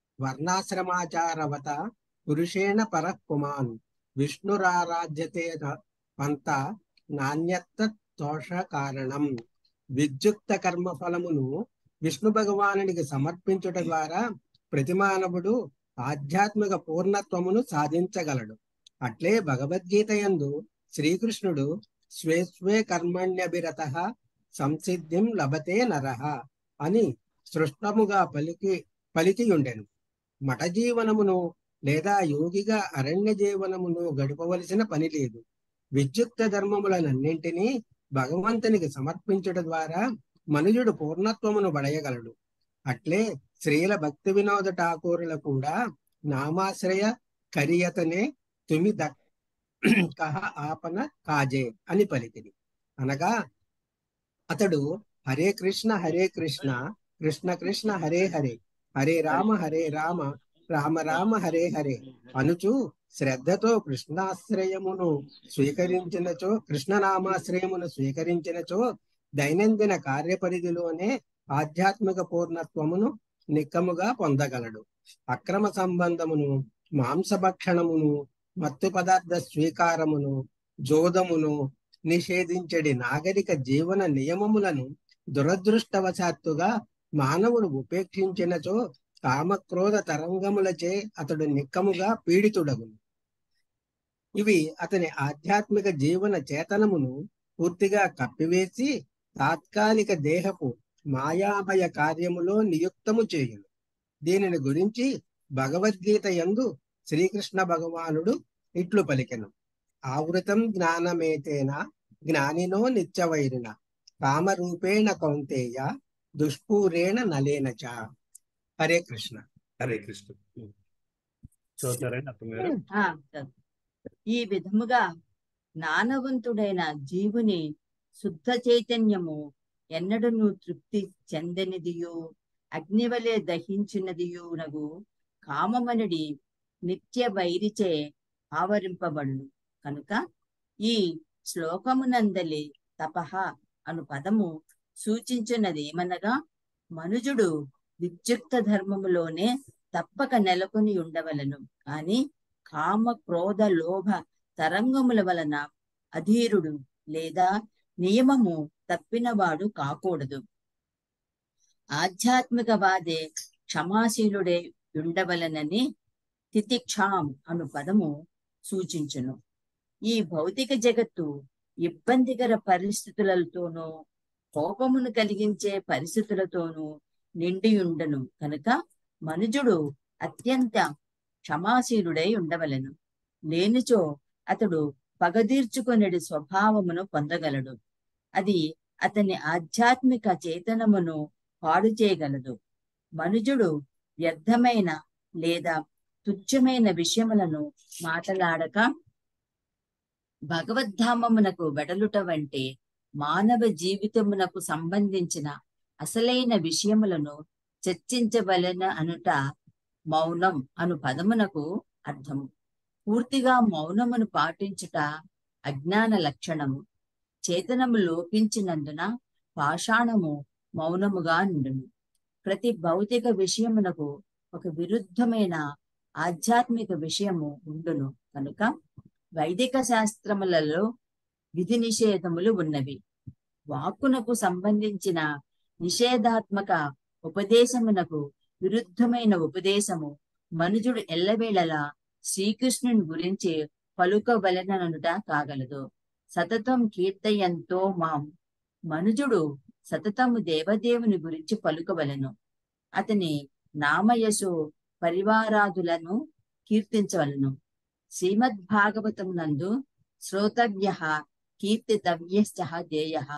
Speaker 10: వర్ణాశ్రమాచారవత పురుషేణ పరః పుమాన్ విష్ణురారాధ్యతే పంత నాణ్యత దోష కారణం విద్యుక్త కర్మ ఫలమును విష్ణు భగవానునికి సమర్పించుట ద్వారా ప్రతి మానవుడు ఆధ్యాత్మిక పూర్ణత్వమును సాధించగలడు అట్లే భగవద్గీత యందు శ్రీకృష్ణుడు స్వే స్వే కర్మణ్యభిరత సంసిద్ధిం లభతే నరహ అని సృష్టముగా పలికి పలికి ఉండెను మఠ జీవనమును లేదా యోగిగా అరణ్య జీవనమును గడపవలసిన పని లేదు విద్యుక్త ధర్మములనన్నింటినీ భగవంతునికి సమర్పించడం ద్వారా మనుజుడు పూర్ణత్వమును బడయగలడు అట్లే శ్రీల భక్తి వినోద ఠాకూరుల కూడా నామాశ్రయ కరియతనే తుమి కహ ఆపన కాజే అని పలికిది అనగా అతడు హరే కృష్ణ హరే కృష్ణ కృష్ణ కృష్ణ హరే హరే హరే రామ హరే రామ రామ రామ హరే హరే అనుచు శ్రద్ధతో కృష్ణాశ్రయమును స్వీకరించినచో కృష్ణనామాశ్రయమును స్వీకరించినచో దైనందిన కార్యపరిధిలోనే ఆధ్యాత్మిక పూర్ణత్వమును నిక్కముగా పొందగలడు అక్రమ సంబంధమును మాంసభక్షణమును మత్తు పదార్థ స్వీకారమును జోదమును నిషేధించడి నాగరిక జీవన నియమములను దురదృష్టవశాత్తుగా మానవుడు ఉపేక్షించినచో కామక్రోధ తరంగములచే అతడు నిక్కముగా పీడితుడగును ఇవి అతని ఆధ్యాత్మిక జీవన చేతనమును పూర్తిగా కప్పివేసి తాత్కాలిక దేహపు మాయామయ కార్యములో నియుక్తము చేయును దీనిని గురించి భగవద్గీత యందు శ్రీకృష్ణ భగవానుడు ఇట్లు పలికెను ఆవృతం జ్ఞానమేతేన జ్ఞానినో నిత్యవైరిన కామరూపేణ కౌంతేయ దుష్పూరేణ నలేన చ హరే కృష్ణ
Speaker 1: హరే కృష్ణ చదువుతారండి అర్థం గారు
Speaker 11: ఆ, చదువు. ఈ విధముగా జ్ఞానవంతుడైన జీవుని శుద్ధ చైతన్యము ఎన్నడను తృప్తి చెందనిదియు అగ్నివలే దహించినదియునగు కామమనుడి నిత్య వైరిచే ఆవరింపబడును కనుక ఈ శ్లోకమునందలి తపహ అను పదము సూచించినదేమనగా మనుజుడు విద్యుక్త ధర్మములోనే తప్పక నెలకొని ఉండవలను కాని కామ క్రోధ లోభ తరంగముల వలన అధీరుడు లేదా నియమము తప్పినవాడు కాకూడదు ఆధ్యాత్మికవాదే క్షమాశీలుడే ఉండవలనని తితిక్షాం అను పదము సూచించును ఈ భౌతిక జగత్తు ఇబ్బందికర పరిస్థితులతోనూ కోపమును కలిగించే పరిస్థితులతోనూ నిండి ఉండను కనుక మనుజుడు అత్యంత క్షమాశీలుడై ఉండవలెను లేనిచో అతడు పగదీర్చుకొనడి స్వభావమును పొందగలడు అది అతని ఆధ్యాత్మిక చేతనమును పాడు చేయగలదు మనుజుడు వ్యర్థమైన లేదా తుచ్చమైన విషయములను మాటలాడక భగవద్ధామమునకు వెడలుట వంటి మానవ జీవితమునకు సంబంధించిన అసలైన విషయములను చర్చించవలెన అనుట మౌనం అను పదమునకు అర్థము పూర్తిగా మౌనమును పాటించుట అజ్ఞాన లక్షణము చేతనము లోపించినందున పాషాణము మౌనముగా నుండును ప్రతి భౌతిక విషయమునకు ఒక విరుద్ధమైన ఆధ్యాత్మిక విషయము ఉండును కనుక వైదిక శాస్త్రములలో విధి నిషేధములు ఉన్నవి వాక్కునకు సంబంధించిన నిషేధాత్మక ఉపదేశమునకు విరుద్ధమైన ఉపదేశము మనుజుడు ఎల్లవేళలా శ్రీకృష్ణుని గురించి పలుకవలెననుట కాగలదు సతతం కీర్తయంతో మాం మనుజుడు సతతము దేవదేవుని గురించి పలుకవలను అతని నామయశు పరివారాదులను కీర్తించవలను శ్రీమద్ భాగవతం నందు శ్రోతవ్య కీర్తితవ్యశ్చ దేయ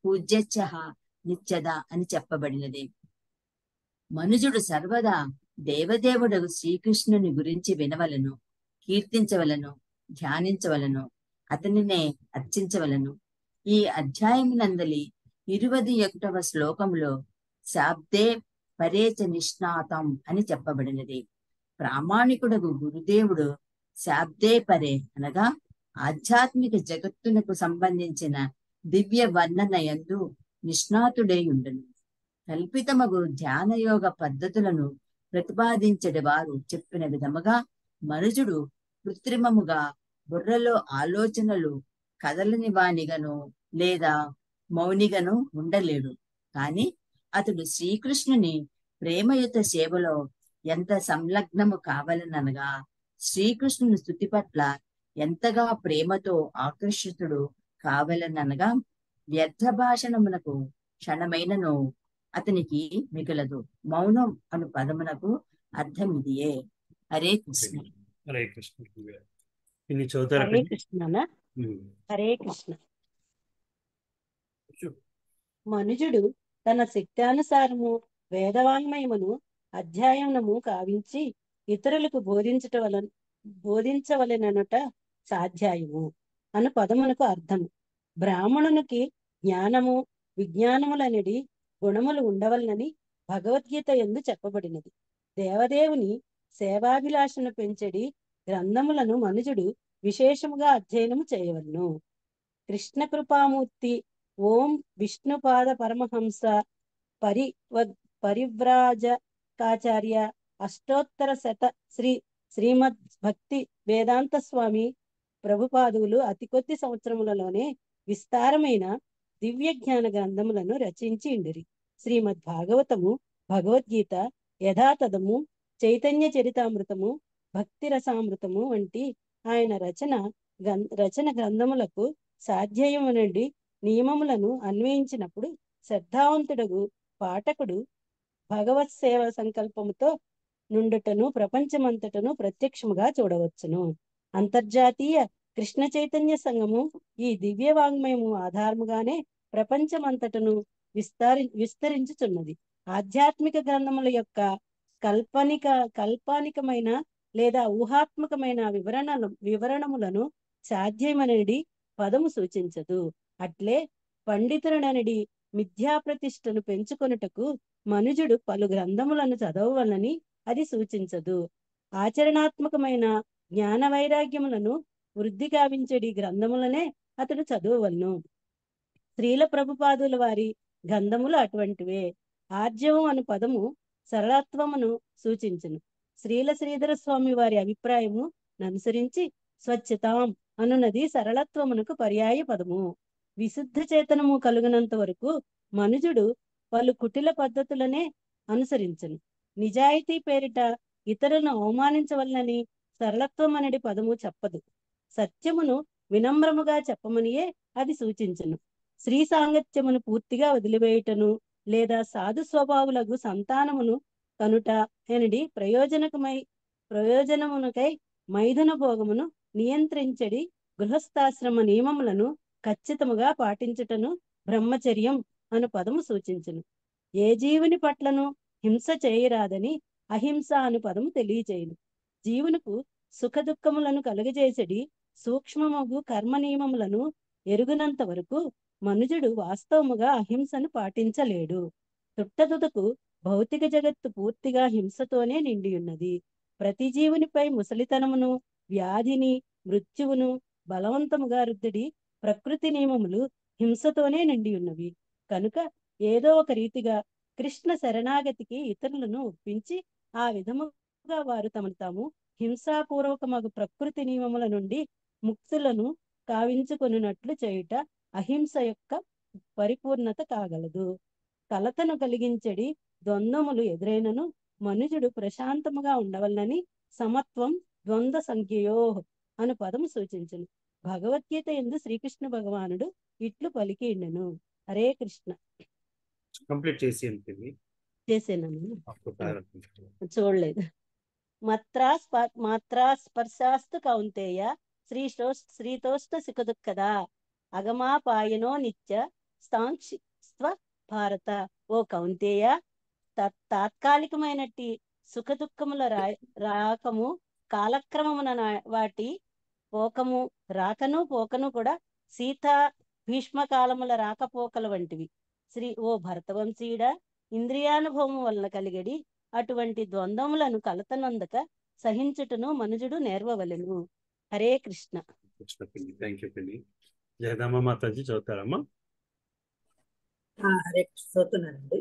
Speaker 11: పూజ్యచ్చ నిత్యద అని చెప్పబడినది మనుజుడు సర్వదా దేవదేవుడు శ్రీకృష్ణుని గురించి వినవలను కీర్తించవలను ధ్యానించవలను అతనినే అర్చించవలను ఈ అధ్యాయమునందలి ఇరువది ఒకటవ శ్లోకంలో శాబ్దే పరేచ నిష్ణాతం అని చెప్పబడినది ప్రామాణికుడగు గురుదేవుడు శాబ్దే పరే అనగా ఆధ్యాత్మిక జగత్తునకు సంబంధించిన దివ్య వర్ణన యందు నిష్ణాతుడై ఉండును కల్పితమగు ధ్యానయోగ పద్ధతులను ప్రతిపాదించడి వారు చెప్పిన విధముగా మనుజుడు కృత్రిమముగా బుర్రలో ఆలోచనలు కదలని వానిగను లేదా మౌనిగను ఉండలేడు కాని అతడు శ్రీకృష్ణుని ప్రేమయుత సేవలో ఎంత సంలగ్నము కావాలనగా శ్రీకృష్ణుని స్థుతి పట్ల ఎంతగా ప్రేమతో ఆకర్షితుడు కావాలనగా వ్యర్థ భాషణమునకు క్షణమైనను అతనికి మిగలదు మౌనం అను పదమునకు అర్థం ఇదియే హరే కృష్ణ
Speaker 1: హరే కృష్ణ ఇన్ని చదువుతారా
Speaker 12: హరే
Speaker 1: పిన్ని?
Speaker 12: కృష్ణనా
Speaker 1: ఉమ్.
Speaker 12: హరే కృష్ణ మనుజుడు తన శక్త్యానుసారము వేదవాంగ్మయమును అధ్యయనము కావించి ఇతరులకు బోధించట వలన బోధించవలెననుట సాధ్యాయము అను పదమునకు అర్థము బ్రాహ్మణునికి జ్ఞానము విజ్ఞానములనడి గుణములు ఉండవలనని భగవద్గీత ఎందు చెప్పబడినది దేవదేవుని సేవాభిలాషను పెంచడి గ్రంథములను మనుజుడు విశేషముగా అధ్యయనము చేయవలను కృష్ణ కృపామూర్తి ఓం విష్ణుపాద పరమహంస పరివ పరివ్రాజకాచార్య అష్టోత్తర శత శ్రీ శ్రీమద్ భక్తి వేదాంత స్వామి ప్రభుపాదువులు అతి కొద్ది సంవత్సరములలోనే విస్తారమైన దివ్య జ్ఞాన గ్రంథములను రచించి ఇండిరి శ్రీమద్ భాగవతము భగవద్గీత యథాతథము చైతన్య చరితామృతము భక్తి రసామృతము వంటి ఆయన రచన గం- రచన గ్రంథములకు సాధ్యయమునండి నియమములను అన్వయించినప్పుడు శ్రద్ధావంతుడగు పాఠకుడు భగవత్ సేవ సంకల్పముతో నుండుటను ప్రపంచమంతటను ప్రత్యక్షముగా చూడవచ్చును అంతర్జాతీయ కృష్ణ చైతన్య సంఘము ఈ దివ్య వాంగ్మయము ఆధారముగానే ప్రపంచమంతటను విస్తారి విస్తరించుచున్నది ఆధ్యాత్మిక గ్రంథముల యొక్క కల్పనిక కల్పానికమైన లేదా ఊహాత్మకమైన వివరణలు వివరణములను సాధ్యమనడి పదము సూచించదు అట్లే పండితుడనడి మిథ్యా ప్రతిష్టను పెంచుకొనుటకు మనుజుడు పలు గ్రంథములను చదవవలని అది సూచించదు ఆచరణాత్మకమైన జ్ఞాన వైరాగ్యములను వృద్ధి గావించడి గ్రంథములనే అతడు చదవవలను స్త్రీల ప్రభుపాదుల వారి గ్రంథములు అటువంటివే ఆర్జవం అను పదము సరళత్వమును సూచించును శ్రీల శ్రీధర స్వామి వారి అభిప్రాయము అనుసరించి స్వచ్ఛతాం అనున్నది సరళత్వమునకు పర్యాయ పదము విశుద్ధ చేతనము కలుగునంత వరకు మనుజుడు పలు కుటిల పద్ధతులనే అనుసరించను నిజాయితీ పేరిట ఇతరులను అవమానించవలనని సరళత్వం అనేది పదము చెప్పదు సత్యమును వినమ్రముగా చెప్పమనియే అది సూచించును స్త్రీ సాంగత్యమును పూర్తిగా వదిలివేయుటను లేదా సాధు స్వభావులకు సంతానమును కనుట ఎనడి ప్రయోజనకమై ప్రయోజనమునకై మైథున భోగమును నియంత్రించడి గృహస్థాశ్రమ నియమములను ఖచ్చితముగా పాటించుటను బ్రహ్మచర్యం అను పదము సూచించును ఏ జీవుని పట్లను హింస చేయరాదని అహింస అను పదము తెలియజేయును జీవునకు సుఖ దుఃఖములను కలుగజేసడి సూక్ష్మమగు కర్మ నియమములను ఎరుగునంత వరకు మనుజుడు వాస్తవముగా అహింసను పాటించలేడు తుట్టతుదకు భౌతిక జగత్తు పూర్తిగా హింసతోనే నిండి ఉన్నది ప్రతి జీవునిపై ముసలితనమును వ్యాధిని మృత్యువును బలవంతముగా రుద్దిడి ప్రకృతి నియమములు హింసతోనే నిండి ఉన్నవి కనుక ఏదో ఒక రీతిగా కృష్ణ శరణాగతికి ఇతరులను ఒప్పించి ఆ విధముగా వారు తమను తాము హింసాపూర్వకమగు ప్రకృతి నియమముల నుండి ముక్తులను కావించుకొనున్నట్లు చేయుట అహింస యొక్క పరిపూర్ణత కాగలదు కలతను కలిగించడి ద్వంద్వములు ఎదురైనను మనుజుడు ప్రశాంతముగా ఉండవలనని సమత్వం ద్వంద్వ సంఖ్యయో అను పదము సూచించును భగవద్గీత ఎందు శ్రీకృష్ణ భగవానుడు ఇట్లు పలికిండెను హరే కృష్ణ
Speaker 1: కంప్లీట్ చేసి అనిపింది
Speaker 12: చేసేనను
Speaker 1: అప్పుడు ప్రారంభించాను
Speaker 12: చూడలేదు మాత్రా స్ప మాత్రా స్పర్శాస్తు కౌంతేయ శ్రీ శ్రీతోష్ణ సుఖదుఃఖదా అగమాపాయనో నిత్య స్థాంక్షి స్వ భారత ఓ కౌంతేయ తా- తాత్కాలికమైనట్టి సుఖ దుఃఖముల రా రాకము కాలక్రమమున నా- వాటి పోకము రాకను పోకను కూడా సీత భీష్మ కాలముల రాకపోకల వంటివి శ్రీ ఓ భరతవంశీయుడ ఇంద్రియానుభవం వలన కలిగడి అటువంటి ద్వంద్వములను కలతనందక సహించుటను మనుజుడు నేర్వవలెను హరే కృష్ణ
Speaker 1: కృష్ణ పిల్లి థ్యాంక్ యూ పిల్లి జగదాంబ మాతాజీ చదువుతారమ్మా
Speaker 13: ఆ, హరే కృష్ణ చదువుతున్నానండి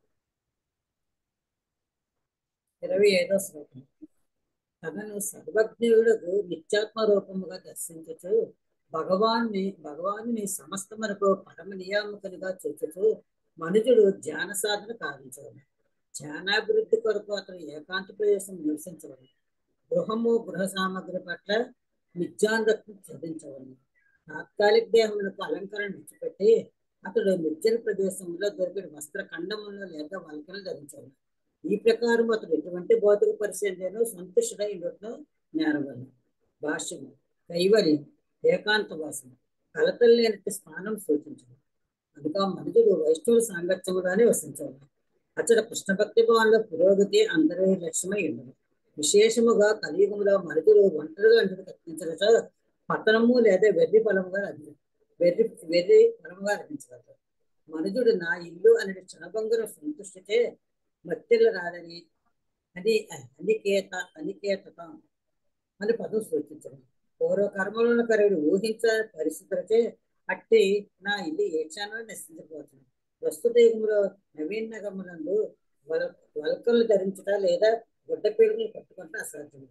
Speaker 13: ఇరవై ఐదో శ్లోకం తనను సర్వజ్ఞుడుకు నిత్యాత్మ రూపముగా దర్శించుచు భగవాన్ని భగవానుని సమస్తమునకు పరమ నియామకునిగా చూచుచు మనుజుడు ధ్యాన సాధన కావించవలను ధ్యానాభివృద్ధి కొరకు అతను ఏకాంత ప్రదేశం నివసించవలను గృహము గృహ సామగ్రి పట్ల నిత్యానురక్తి చదించవలను తాత్కాలిక దేహములకు అలంకరణ విడిచిపెట్టి అతడు నిర్జన ప్రదేశంలో దొరికిన వస్త్ర ఖండములను లేదా వలకలు ధరించవలను ఈ ప్రకారం అతడు ఎటువంటి భౌతిక పరిస్థితులను సంతుష్టుడై ఉండటం నేరవలను భాష్యము కైవల్యం ఏకాంతవాసం కలతలు లేనట్టు స్థానం సూచించదు కనుక మనుషుడు వైష్ణవ సాంగత్యముగానే వసించవాలి అతడు కృష్ణ భక్తి భావంలో పురోగతి అందరి లక్ష్యమై ఉండదు విశేషముగా కలియుగంలో మనుషుడు ఒంటరిగా అంటుడు కత్తించగట పతనము లేదా వెర్రి ఫలముగా లభి వెర్రి వెర్రి ఫలముగా లభించగలరు మనుజుడు నా ఇల్లు అనే క్షణభంగుల సంతుష్టితే మత్తిల్ల రాదని అది అనికేత అనికేతత అని పదం సూచించడం పూర్వ కర్మలను కరుడు ఊహించ పరిస్థితులచే అట్టి నా ఇల్లు ఏ క్షణంలో నశించిపోతుంది ప్రస్తుత యుగంలో నవీన నగములందు వల వలకలు ధరించుట లేదా గుడ్డ పీడుగులు కట్టుకుంటే అసాధ్యం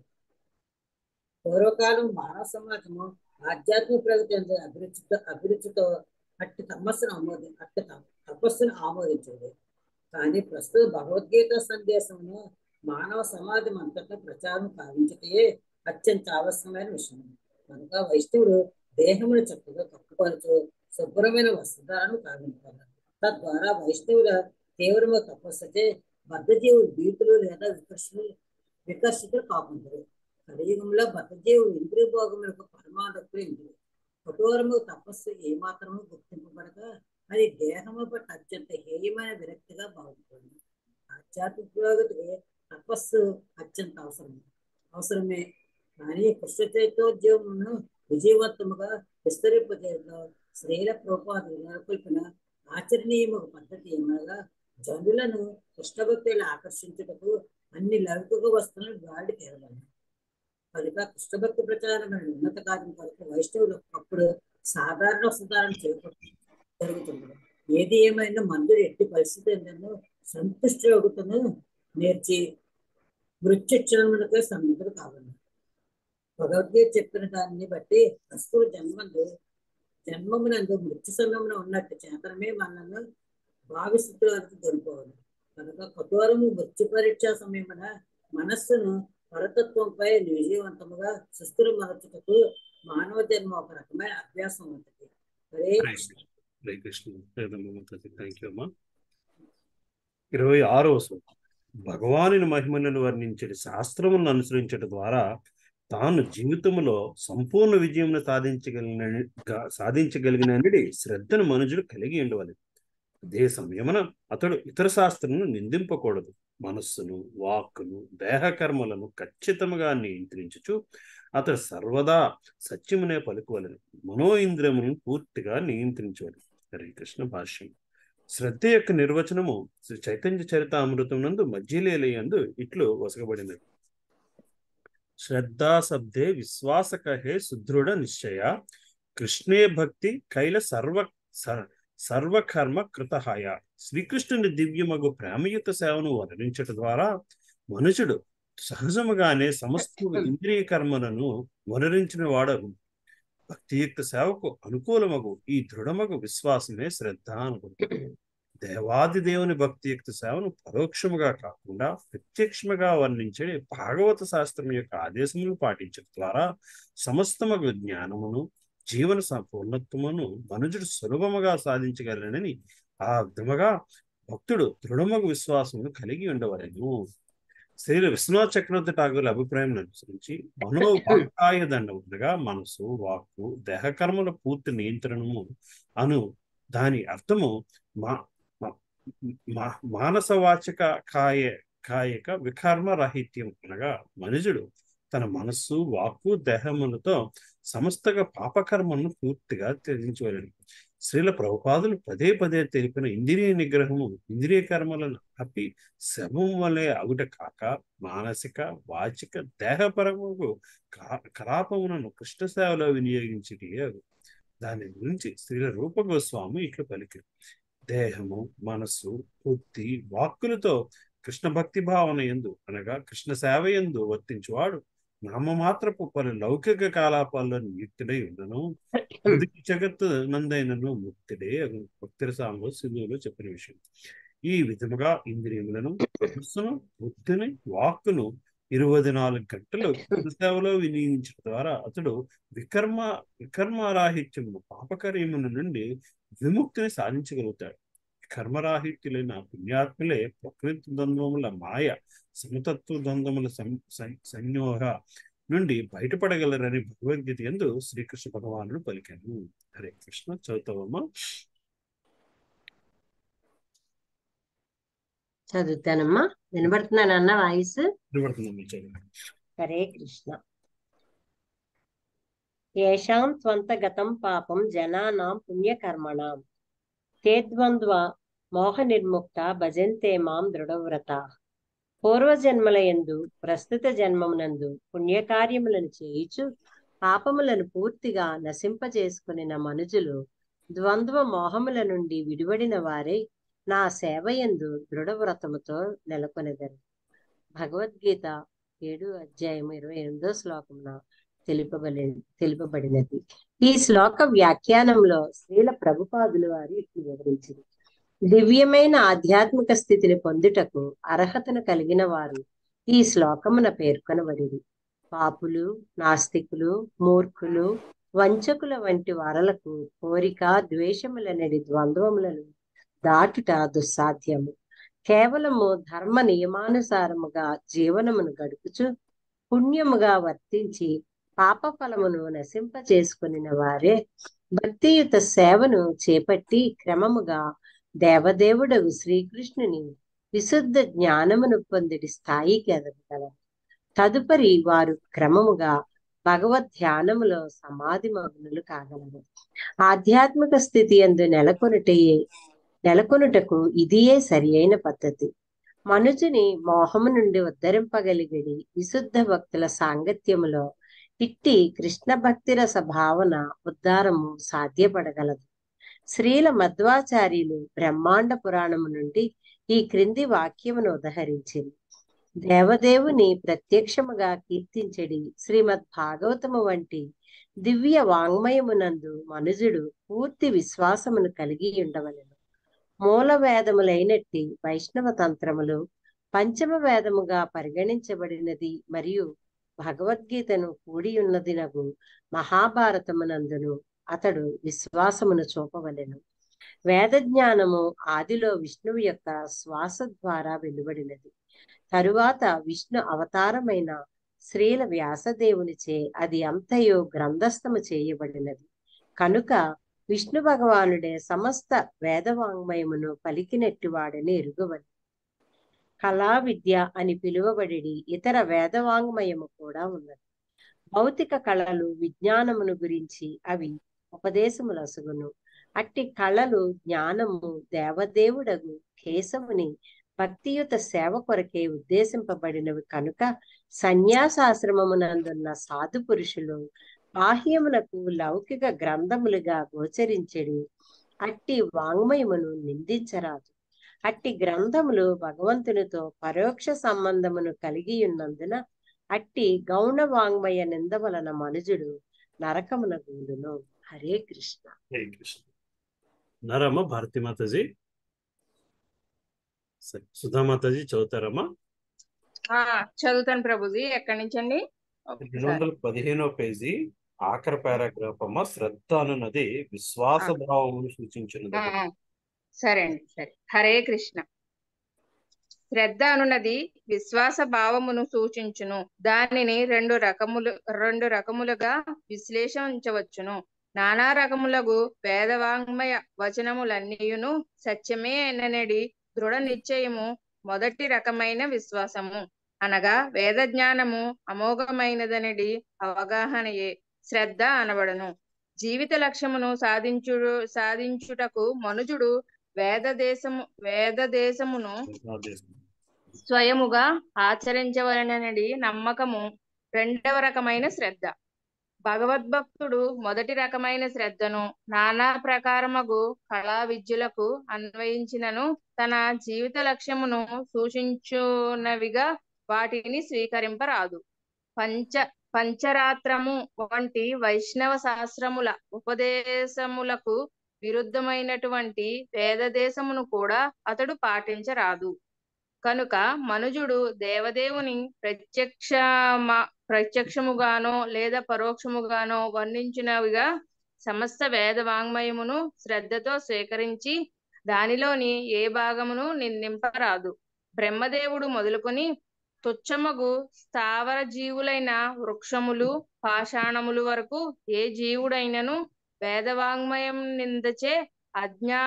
Speaker 13: పూర్వకాలం మానవ సమాజము ఆధ్యాత్మిక ప్రగతి అందే అభిరుచితో అభిరుచితో అట్టి తపస్సును ఆమోది అట్టి త- తపస్సును ఆమోదించేది కానీ ప్రస్తుత భగవద్గీత సందేశమును మానవ సమాజం అంతటా ప్రచారం కావించటే అత్యంత ఆవశ్యకమైన విషయం కనుక వైష్ణవుడు దేహమును చక్కగా కప్పుకొనచ్చు శుభ్రమైన వస్త్రాలను కావించాలి తద్వారా వైష్ణవుల తీవ్రమైన తపస్సుచే బద్ధజీవులు భీతులు లేదా వికర్షులు వికర్షితులు కాకుంటారు కలియుగంలో బద్ధజీవులు ఇంద్రియ భోగములకు పరమాణుకులు ఇంద్రులు కఠోరము తపస్సు ఏమాత్రము గుర్తింపబడక అది దేహము బట్టి అత్యంత హేయమైన విరక్తిగా బాగుంటుంది ఆధ్యాత్మిక పురోగతికి తపస్సు అత్యంత అవసరం అవసరమే కానీ కృష్ణ చైతోద్యమమును విజయవంతముగా విస్తరింపజేయడంలో స్త్రీల ప్రోపాదులు నెలకొల్పిన ఆచరణీయమైన పద్ధతి ఏమనగా జనులను కృష్ణభక్తులను ఆకర్షించుటకు అన్ని లౌకిక వస్తువులను గాడి తేవాలి కనుక కృష్ణభక్తి ప్రచారమైన ఉన్నత కార్యం కొరకు వైష్ణవులు అప్పుడు సాధారణ సుధారణ చేయకూడదు జరుగుతుంది ఏది ఏమైనా మందులు ఎట్టి పరిస్థితి ఏంటనో సంతుష్టి యోగుతను నేర్చి మృత్యుక్షణములకే సన్నిధులు కావాలి భగవద్గీత చెప్పిన దాన్ని బట్టి ప్రస్తుత జన్మందు జన్మమునందు మృత్యు సమయమున ఉన్నట్టు చేతనమే మనల్ని భావిస్థితి వరకు కోల్పోవాలి కనుక కఠోరము మృత్యు పరీక్ష సమయమున మనస్సును పరతత్వంపై విజయవంతముగా సుస్థిర మరచుటకు మానవ జన్మ ఒక రకమైన అభ్యాసం ఉంటుంది హరే
Speaker 1: హరే
Speaker 13: కృష్ణ
Speaker 1: కృష్ణ హరే కృష్ణ జగదాంబ మాతాజీ థ్యాంక్ యూ అమ్మా ఇరవై ఆరవ శ్లోకం భగవానుని మహిమలను వర్ణించే శాస్త్రములను అనుసరించడం ద్వారా తాను జీవితంలో సంపూర్ణ విజయం సాధించగలిగిన సాధించగలిగినది శ్రద్ధను మనుషుడు కలిగి ఉండవాలి అదే సమయమున అతడు ఇతర శాస్త్రమును నిందింపకూడదు మనస్సును వాక్కును దేహకర్మలను ఖచ్చితంగా నియంత్రించుచు అతడు సర్వదా సత్యమునే పలుకోవలను మనో ఇంద్రియములను పూర్తిగా నియంత్రించవలను హరే కృష్ణ భాష్యం శ్రద్ధ యొక్క నిర్వచనము శ్రీ చైతన్య చరిత అమృతం నందు మధ్యలేలయందు ఇట్లు వసగబడినది శ్రద్ధా శబ్దే విశ్వాసకహే సుదృఢ నిశ్చయ కృష్ణే భక్తి కైల సర్వ స- సర్వకర్మ కృతహాయ శ్రీకృష్ణుని దివ్యమగు ప్రేమయుత సేవను వర్ణించట ద్వారా మనుషుడు సహజముగానే సమస్త ఇంద్రియ కర్మలను వనరించిన వాడగు భక్తియుక్త సేవకు అనుకూలమగు ఈ దృఢమగు విశ్వాసమే శ్రద్ధ అనుకుంటుంది దేవాది దేవుని భక్తియుక్త సేవను పరోక్షముగా కాకుండా ప్రత్యక్షముగా వర్ణించే భాగవత శాస్త్రం యొక్క ఆదేశములు పాటించడం ద్వారా సమస్తమగు జ్ఞానమును జీవన సంపూర్ణత్వమును మనుజుడు సులభముగా సాధించగలనని ఆ విధముగా భక్తుడు దృఢమగు విశ్వాసమును కలిగి ఉండవలెను శ్రీ విశ్వనాథ్ చక్రవర్తి ఠాగూర్ అభిప్రాయం అనుసరించి మనో వాకాయ దండం అనగా మనసు వాక్కు దేహకర్మల పూర్తి నియంత్రణము అను దాని అర్థము మా మా- మా- మానసవాచక కాయ కాయక వికర్మ రాహిత్యం అనగా మనుజుడు తన మనస్సు వాక్కు దేహములతో సమస్తగా పాపకర్మలను పూర్తిగా త్యజించవలను శ్రీల ప్రభుపాదులు పదే పదే తెలిపిన ఇంద్రియ నిగ్రహము ఇంద్రియ కర్మలను అప్పి శవం వలె అగుట కాక మానసిక వాచిక దేహపరముకు కా- కలాపములను కృష్ణ సేవలో వినియోగించి దాని గురించి శ్రీల రూప గోస్వామి ఇట్లు పలికి దేహము మనస్సు బుద్ధి వాక్కులతో కృష్ణ భక్తి భావన ఎందు అనగా కృష్ణ సేవ ఎందు వర్తించువాడు నామమాత్రపు పలు లౌకిక కాలాపాల్లో నియుక్తుడై ఉండను ఉదికి జగత్తు నందైనను ముక్తుడే అగును. భక్తుల సాంగో సింధువులో చెప్పిన విషయం ఈ విధముగా ఇంద్రియములను మనస్సును బుద్ధిని వాక్కును ఇరవై నాలుగు గంటలు కృష్ణ సేవలో వినియోగించడం ద్వారా అతడు వికర్మ వికర్మరాహిత్యము పాపకర్యముల నుండి విముక్తిని సాధించగలుగుతాడు కర్మరాహిత్యులైన పుణ్యాత్ములే ప్రకృతి ద్వంద్వముల మాయ సమతత్వ ద్వంద్వముల సం- సం- సంయోగ నుండి బయటపడగలరని భగవద్గీత ఎందు శ్రీకృష్ణ భగవానుడు పలికాను హరే కృష్ణ చదువుతావమ్మా
Speaker 14: చదువుతానమ్మా వినబడుతున్నానన్న వాయిస్
Speaker 1: వినబడుతుందమ్మా చదువు
Speaker 14: హరే కృష్ణ ఏషాం స్వంతగతం పాపం జనానాం పుణ్యకర్మణాం తే ద్వంద్వ మోహ నిర్ముక్త భజంతే మాం దృఢవ్రత పూర్వజన్మలయందు ప్రస్తుత జన్మమునందు పుణ్యకార్యములను చేయుచు పాపములను పూర్తిగా నశింపజేసుకునిన మనుజులు ద్వంద్వ మోహముల నుండి విడివడిన వారే నా సేవయందు దృఢవ్రతముతో నెలకొనెదరు భగవద్గీత ఏడు అధ్యాయం ఇరవై ఎనిమిదో శ్లోకమున తెలుపబడి తెలుపబడినది ఈ శ్లోక వ్యాఖ్యానంలో శ్రీల ప్రభుపాదులు వారు ఇట్లు వివరించింది దివ్యమైన ఆధ్యాత్మిక స్థితిని పొందుటకు అర్హతను కలిగిన వారు ఈ శ్లోకమున పేర్కొనబడిది పాపులు నాస్తికులు మూర్ఖులు వంచకుల వంటి వారలకు కోరిక ద్వేషములనడి ద్వంద్వములను దాటుట దుస్సాధ్యము కేవలము ధర్మ నియమానుసారముగా జీవనమును గడుపుచు పుణ్యముగా వర్తించి పాప ఫలమును నశింప చేసుకునిన వారే భక్తియుత సేవను చేపట్టి క్రమముగా దేవదేవుడగు శ్రీకృష్ణుని విశుద్ధ జ్ఞానమును పొందిడి స్థాయికి ఎదగగలరు తదుపరి వారు క్రమముగా భగవద్ ధ్యానములో సమాధి మగ్నులు కాగలరు ఆధ్యాత్మిక స్థితి ఎందు నెలకొనుటయే నెలకొనుటకు ఇదియే సరి అయిన పద్ధతి మనుజుని మోహము నుండి ఉద్ధరింపగలిగడి విశుద్ధ భక్తుల సాంగత్యములో ఇట్టి కృష్ణ భక్తి రస భావన ఉద్ధారము సాధ్యపడగలదు శ్రీల మధ్వాచార్యులు బ్రహ్మాండ పురాణము నుండి ఈ క్రింది వాక్యమును ఉదహరించింది దేవదేవుని ప్రత్యక్షముగా కీర్తించడి శ్రీమద్ భాగవతము వంటి దివ్య వాంగ్మయమునందు మనుజుడు పూర్తి విశ్వాసమును కలిగి ఉండవలెను మూల వేదములైనట్టి వైష్ణవ తంత్రములు పంచమ వేదముగా పరిగణించబడినది మరియు భగవద్గీతను కూడి ఉన్నదినగు మహాభారతమునందును అతడు విశ్వాసమును చూపవలెను వేద జ్ఞానము ఆదిలో విష్ణువు యొక్క శ్వాస ద్వారా వెలువడినది తరువాత విష్ణు అవతారమైన శ్రీల వ్యాసదేవునిచే అది అంతయో గ్రంథస్థము చేయబడినది కనుక విష్ణు భగవానుడే సమస్త వేదవాంగ్మయమును పలికినట్టు వాడని ఎరుగవని కళా విద్య అని పిలువబడి ఇతర వేదవాంగ్మయము కూడా ఉన్నది భౌతిక కళలు విజ్ఞానమును గురించి అవి ఉపదేశములసుగును అట్టి కళలు జ్ఞానము దేవదేవుడగు కేశవుని భక్తియుత సేవ కొరకే ఉద్దేశింపబడినవి కనుక సన్యాసాశ్రమమునందున్న సాధు పురుషులు బాహ్యమునకు లౌకిక గ్రంథములుగా గోచరించడి అట్టి వాంగ్మయమును నిందించరాదు అట్టి గ్రంథములు భగవంతునితో పరోక్ష సంబంధమును కలిగి ఉన్నందున అట్టి గౌణ వాంగ్మయ నింద వలన మనుజుడు నరకమున గుండును హరే కృష్ణ
Speaker 1: హరే కృష్ణ నరమ్మ భారతి మాతాజీ సరే సుధా మాతాజీ చదువుతారమ్మా
Speaker 15: ఆ చదువుతాను ప్రభుజీ ఎక్కడి నుంచి అండి
Speaker 1: రెండు
Speaker 15: ఒకసారి
Speaker 1: వందల పదిహేనో పేజీ ఆఖరి పారాగ్రాఫ్ అమ్మ శ్రద్ధ అనున్నది విశ్వాస భావమును సూచించినది
Speaker 15: ఆ, ఆ. సరే అండి సరే హరే కృష్ణ శ్రద్ధ అనున్నది విశ్వాస భావమును సూచించును దానిని రెండు రకములు రెండు రకములుగా విశ్లేషించవచ్చును నానా రకములగు వేదవాంగ్మయ వచనములన్నీయును సత్యమే అననడి దృఢ నిశ్చయము మొదటి రకమైన విశ్వాసము అనగా వేద జ్ఞానము అమోఘమైనదనడి అవగాహనయే శ్రద్ధ అనబడను జీవిత లక్ష్యమును సాధించు సాధించుటకు మనుజుడు వేద దేశము వేద దేశమును స్వయముగా ఆచరించవలనని నమ్మకము రెండవ రకమైన శ్రద్ధ భగవద్భక్తుడు మొదటి రకమైన శ్రద్ధను నానా ప్రకారమగు కళా విద్యులకు అన్వయించినను తన జీవిత లక్ష్యమును సూచించునవిగా వాటిని స్వీకరింపరాదు పంచ పంచరాత్రము వంటి వైష్ణవ శాస్త్రముల ఉపదేశములకు విరుద్ధమైనటువంటి వేదదేశమును కూడా అతడు పాటించరాదు కనుక మనుజుడు దేవదేవుని ప్రత్యక్ష ప్రత్యక్షముగానో లేదా పరోక్షముగానో వర్ణించినవిగా సమస్త వేద వాంగ్మయమును శ్రద్ధతో స్వీకరించి దానిలోని ఏ భాగమును నిందింపరాదు బ్రహ్మదేవుడు మొదలుకొని తుచ్చమగు స్థావర జీవులైన వృక్షములు పాషాణములు వరకు ఏ జీవుడైనను వేదవాంగ్మయం నిందచే అజ్ఞా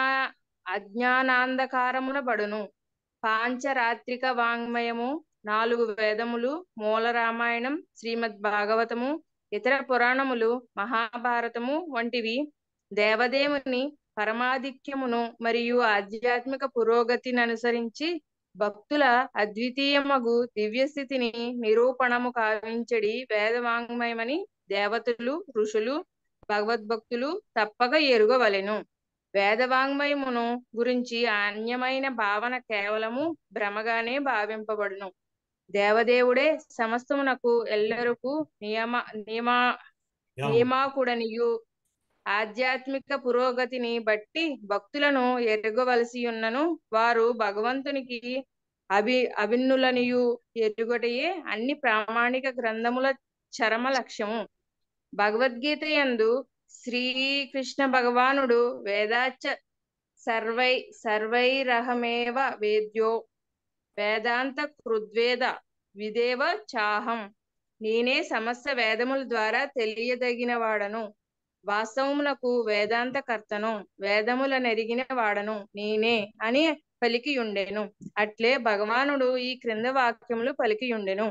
Speaker 15: అజ్ఞానాంధకారమున పడును పాంచరాత్రిక వాంగ్మయము నాలుగు వేదములు మూల రామాయణం శ్రీమద్ భాగవతము ఇతర పురాణములు మహాభారతము వంటివి దేవదేవుని పరమాధిక్యమును మరియు ఆధ్యాత్మిక పురోగతిని అనుసరించి భక్తుల అద్వితీయమగు దివ్యస్థితిని నిరూపణము కావించడి వేదవాంగ్మయమని దేవతలు ఋషులు భగవద్భక్తులు తప్పక ఎరుగవలెను వేదవాంగ్మయమును గురించి అన్యమైన భావన కేవలము భ్రమగానే భావింపబడును దేవదేవుడే సమస్తమునకు ఎల్లరకు నియమ నియమా నియమాకుడనియు ఆధ్యాత్మిక పురోగతిని బట్టి భక్తులను ఎరగవలసి ఉన్నను వారు భగవంతునికి అభి అభిన్నులనియు ఎరుగటయే అన్ని ప్రామాణిక గ్రంథముల చరమ లక్ష్యము భగవద్గీత యందు శ్రీకృష్ణ భగవానుడు వేదాచ సర్వై సర్వైరహమేవ వేద్యో వేదాంత కృద్వేద విదేవ చాహం నేనే సమస్త వేదముల ద్వారా తెలియదగిన వాడను వాస్తవమునకు వేదాంత కర్తను వేదముల నెరిగిన వాడను నేనే అని పలికియుండెను అట్లే భగవానుడు ఈ క్రింద వాక్యములు పలికియుండెను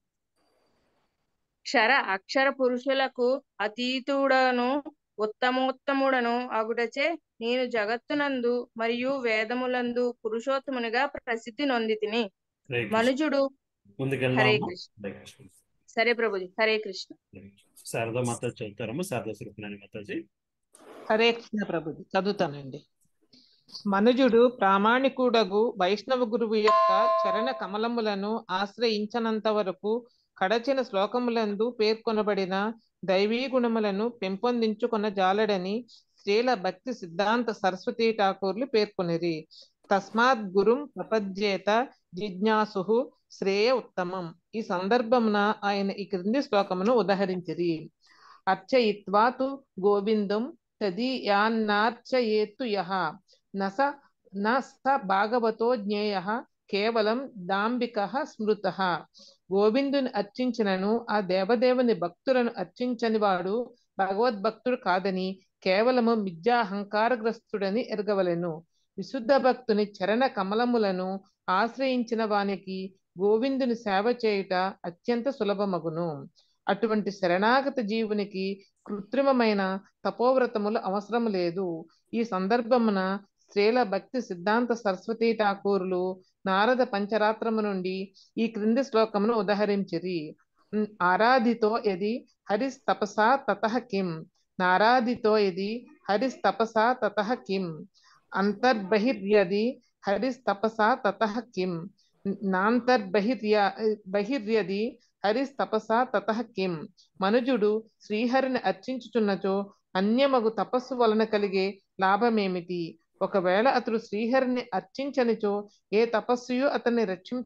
Speaker 15: క్షర అక్షర పురుషులకు అతీతుడను ఉత్తమోత్తముడను అగుటచే నేను జగత్తునందు మరియు వేదములందు పురుషోత్తమునిగా ప్రసిద్ధి నొందితిని
Speaker 1: హరే కృష్ణ.
Speaker 15: మనుజుడు
Speaker 1: ముందుకెళ్దామా?
Speaker 15: హరే కృష్ణ
Speaker 1: హరే కృష్ణ.
Speaker 15: సరే ప్రభుజీ హరే కృష్ణ
Speaker 1: శారదా మాత చదువుతారమ్మా శారదా స్వరూపిణి మాతాజీ
Speaker 16: హరే కృష్ణ ప్రభుజీ చదువుతానండి మనుజుడు ప్రామాణికుడగు వైష్ణవ గురువు యొక్క చరణ కమలములను ఆశ్రయించనంత వరకు కడచిన శ్లోకములందు పేర్కొనబడిన దైవీ గుణములను పెంపొందించుకొన జాలడని శ్రీల భక్తి సిద్ధాంత సరస్వతి ఠాకూర్లు పేర్కొనిరి తస్మాత్ గురుం ప్రపద్యేత జిజ్ఞాసు శ్రేయ ఉత్తమం ఈ సందర్భమున ఆయన ఈ క్రింది శ్లోకమును ఉదహరించిరి అర్చయిత్వా తు గోవిందం తదీయాన్నార్చయేత్తు యః నస న స భాగవతో జ్ఞేయ కేవలం దాంబిక స్మృత గోవిందుని అర్చించినను ఆ దేవదేవుని భక్తులను అర్చించని వాడు భగవద్భక్తుడు కాదని కేవలము మిథ్యాహంకారగ్రస్తుడని ఎరగవలెను విశుద్ధ భక్తుని చరణ కమలములను ఆశ్రయించిన వానికి గోవిందుని సేవ చేయుట అత్యంత సులభమగును అటువంటి శరణాగత జీవునికి కృత్రిమమైన తపోవ్రతములు అవసరం లేదు ఈ సందర్భమున స్త్రీల భక్తి సిద్ధాంత సరస్వతి ఠాకూరులు నారద పంచరాత్రము నుండి ఈ క్రింది శ్లోకమును ఉదహరించిరి ఉమ్, ఆరాధితో యది హరిస్తపసా తతః కిం నారాధితో యది హరిస్తపసా తతః కిం అంతర్బహిర్యది హరిస్తపసా తతః కిం నాంతర్బహిర్య బహిర్యది హరిస్తపసా తతః కిం మనుజుడు శ్రీహరిని అర్చించుచున్నచో అన్యమగు తపస్సు వలన కలిగే లాభమేమిటి ఒకవేళ అతడు శ్రీహరిని అర్చించనిచో ఏ తపస్సుయు అతన్ని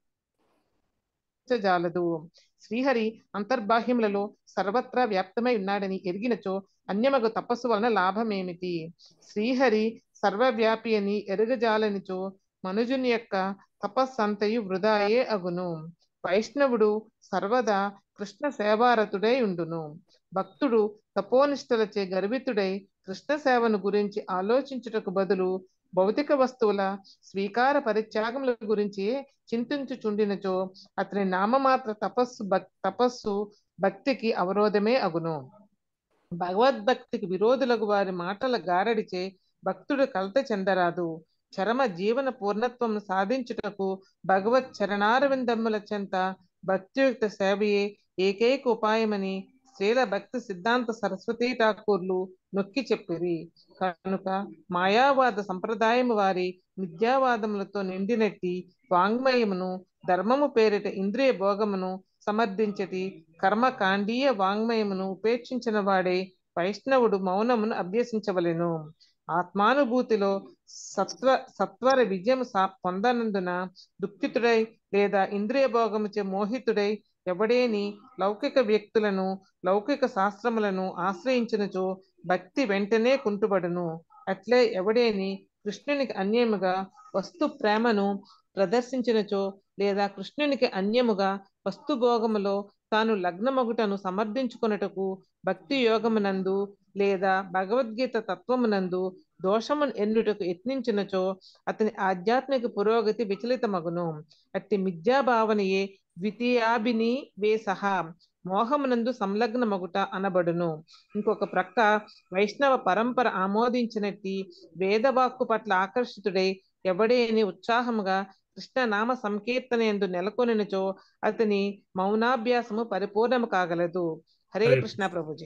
Speaker 16: రక్షించజాలదు శ్రీహరి అంతర్బాహ్యములలో సర్వత్రా వ్యాప్తమై ఉన్నాడని ఎరిగినచో అన్యమగు తపస్సు వలన లాభమేమిటి శ్రీహరి సర్వవ్యాపి అని ఎరుగజాలనిచో మనుజుని యొక్క తపస్సంతయు వృధాయే అగును వైష్ణవుడు సర్వదా కృష్ణ సేవారతుడై ఉండును భక్తుడు తపోనిష్టలచే గర్వితుడై కృష్ణ సేవను గురించి ఆలోచించుటకు బదులు భౌతిక వస్తువుల స్వీకార పరిత్యాగముల గురించి చింతించుచుండినచో అతని నామమాత్ర తపస్సు భక్ తపస్సు భక్తికి అవరోధమే అగును భగవద్భక్తికి విరోధులకు వారి మాటల గారడిచే భక్తుడు కలత చెందరాదు చరమ జీవన పూర్ణత్వం సాధించుటకు భగవత్ చరణారవిందముల చెంత భక్తియుక్త సేవయే ఏకైక ఉపాయమని శ్రీల భక్తి సిద్ధాంత సరస్వతీ ఠాకూర్లు నొక్కి చెప్పిరి కనుక మాయావాద సంప్రదాయము వారి మిథ్యావాదములతో నిండినట్టి వాంగ్మయమును ధర్మము పేరిట ఇంద్రియ భోగమును సమర్థించటి కర్మకాండీయ వాంగ్మయమును ఉపేక్షించిన వాడే వైష్ణవుడు మౌనమును అభ్యసించవలెను ఆత్మానుభూతిలో సత్వ సత్వర విజయం సా పొందనందున దుఃఖితుడై లేదా ఇంద్రియ భోగముచే మోహితుడై ఎవడేని లౌకిక వ్యక్తులను లౌకిక శాస్త్రములను ఆశ్రయించినచో భక్తి వెంటనే కుంటుబడును అట్లే ఎవడేని కృష్ణునికి అన్యముగా వస్తు ప్రేమను ప్రదర్శించినచో లేదా కృష్ణునికి అన్యముగా వస్తు భోగములో తాను లగ్నమొగుటను సమర్థించుకొనుటకు భక్తి యోగమునందు లేదా భగవద్గీత తత్వమునందు దోషమును ఎన్నుటకు యత్నించినచో అతని ఆధ్యాత్మిక పురోగతి విచలితమగును అట్టి మిథ్యాభావనయే ద్వితీయాభిని వేసహ మోహమునందు సంలగ్నమగుట అనబడును ఇంకొక ప్రక్క వైష్ణవ పరంపర ఆమోదించినట్టి వేదవాక్కు పట్ల ఆకర్షితుడై ఎవడేని ఉత్సాహముగా కృష్ణ నామ సంకీర్తనయందు నెలకొనినచో అతని మౌనాభ్యాసము పరిపూర్ణము కాగలదు హరే
Speaker 1: హరే
Speaker 16: కృష్ణ ప్రభుజీ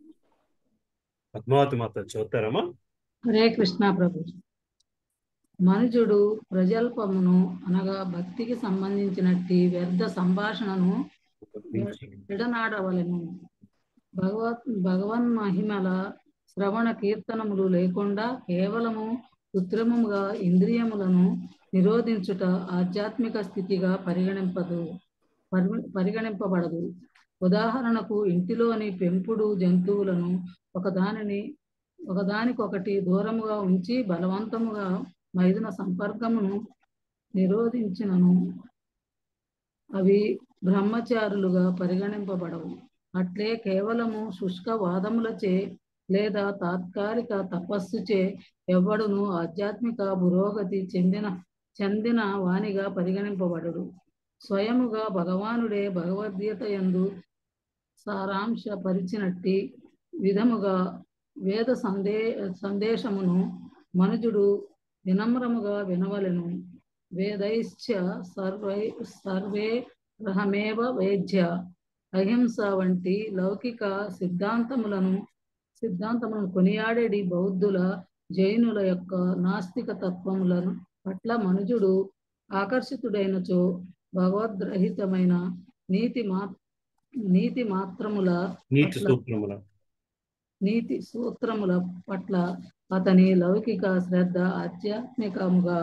Speaker 1: పద్మావతి మాత చదువుతారమ్మా
Speaker 2: హరే కృష్ణ ప్రభు మనుజుడు ప్రజల్పమును అనగా భక్తికి సంబంధించినట్టి వ్యర్థ సంభాషణను విడనాడవలెను భగవత్ భగవన్ మహిమల శ్రవణ కీర్తనములు లేకుండా కేవలము కృత్రిమముగా ఇంద్రియములను నిరోధించుట ఆధ్యాత్మిక స్థితిగా పరిగణింపదు పరి- పరిగణింపబడదు ఉదాహరణకు ఇంటిలోని పెంపుడు జంతువులను ఒకదానిని ఒకదానికొకటి దూరముగా ఉంచి బలవంతముగా మైదున సంపర్కమును నిరోధించినను అవి బ్రహ్మచారులుగా పరిగణింపబడవు అట్లే కేవలము శుష్క వాదములచే లేదా తాత్కాలిక తపస్సుచే ఎవ్వడును ఆధ్యాత్మిక పురోగతి చెందిన చెందిన వానిగా పరిగణింపబడడు స్వయముగా భగవానుడే భగవద్గీత యందు సారాంశ పరిచినట్టి విధముగా వేద సందే సందేశమును మనుజుడు వినమ్రముగా వినవలెను వేదైశ్చ సర్వై సర్వే రహమేవ వేద్య అహింస వంటి లౌకిక సిద్ధాంతములను సిద్ధాంతములను కొనియాడేడి బౌద్ధుల జైనుల యొక్క నాస్తిక తత్వములను పట్ల మనుజుడు ఆకర్షితుడైనచో భగవద్రహితమైన నీతి మా నీతి మాత్రముల
Speaker 1: నీతి
Speaker 2: పట్ల
Speaker 1: సూత్రముల
Speaker 2: నీతి సూత్రముల పట్ల అతని లౌకిక శ్రద్ధ ఆధ్యాత్మికముగా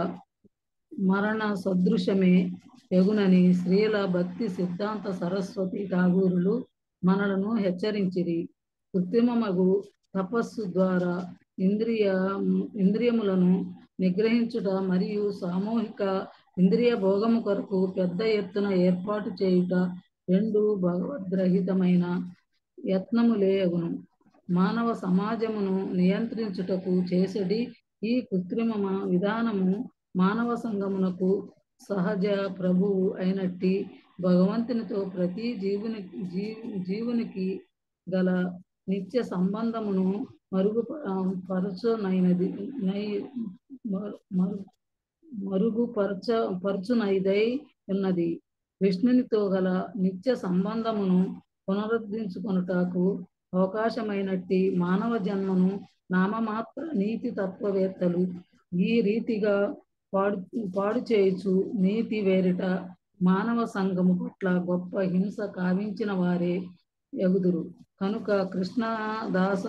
Speaker 2: మరణ సదృశమే ఎగునని స్త్రీల భక్తి సిద్ధాంత సరస్వతి ఠాగూరులు మనలను హెచ్చరించిరి కృత్రిమమగు తపస్సు ద్వారా ఇంద్రియ ఇంద్రియములను నిగ్రహించుట మరియు సామూహిక ఇంద్రియ భోగము కొరకు పెద్ద ఎత్తున ఏర్పాటు చేయుట రెండు భగవద్రహితమైన యత్నములే అగును మానవ సమాజమును నియంత్రించుటకు చేసడి ఈ కృత్రిమ విధానము మానవ సంగమునకు సహజ ప్రభువు అయినట్టి భగవంతునితో ప్రతి జీవుని జీ జీవునికి గల నిత్య సంబంధమును మరుగు పరచునైనది నై మరు- మరు- మరుగుపరచ పరచునైదై ఉన్నది విష్ణునితో గల నిత్య సంబంధమును పునరుద్ధరించుకొనుటకు అవకాశమైనట్టి మానవ జన్మను నామమాత్ర నీతి తత్వవేత్తలు ఈ రీతిగా పాడు పాడు చేయుచు నీతి వేరిట మానవ సంఘము పట్ల గొప్ప హింస కావించిన వారే ఎగుదురు కనుక కృష్ణదాస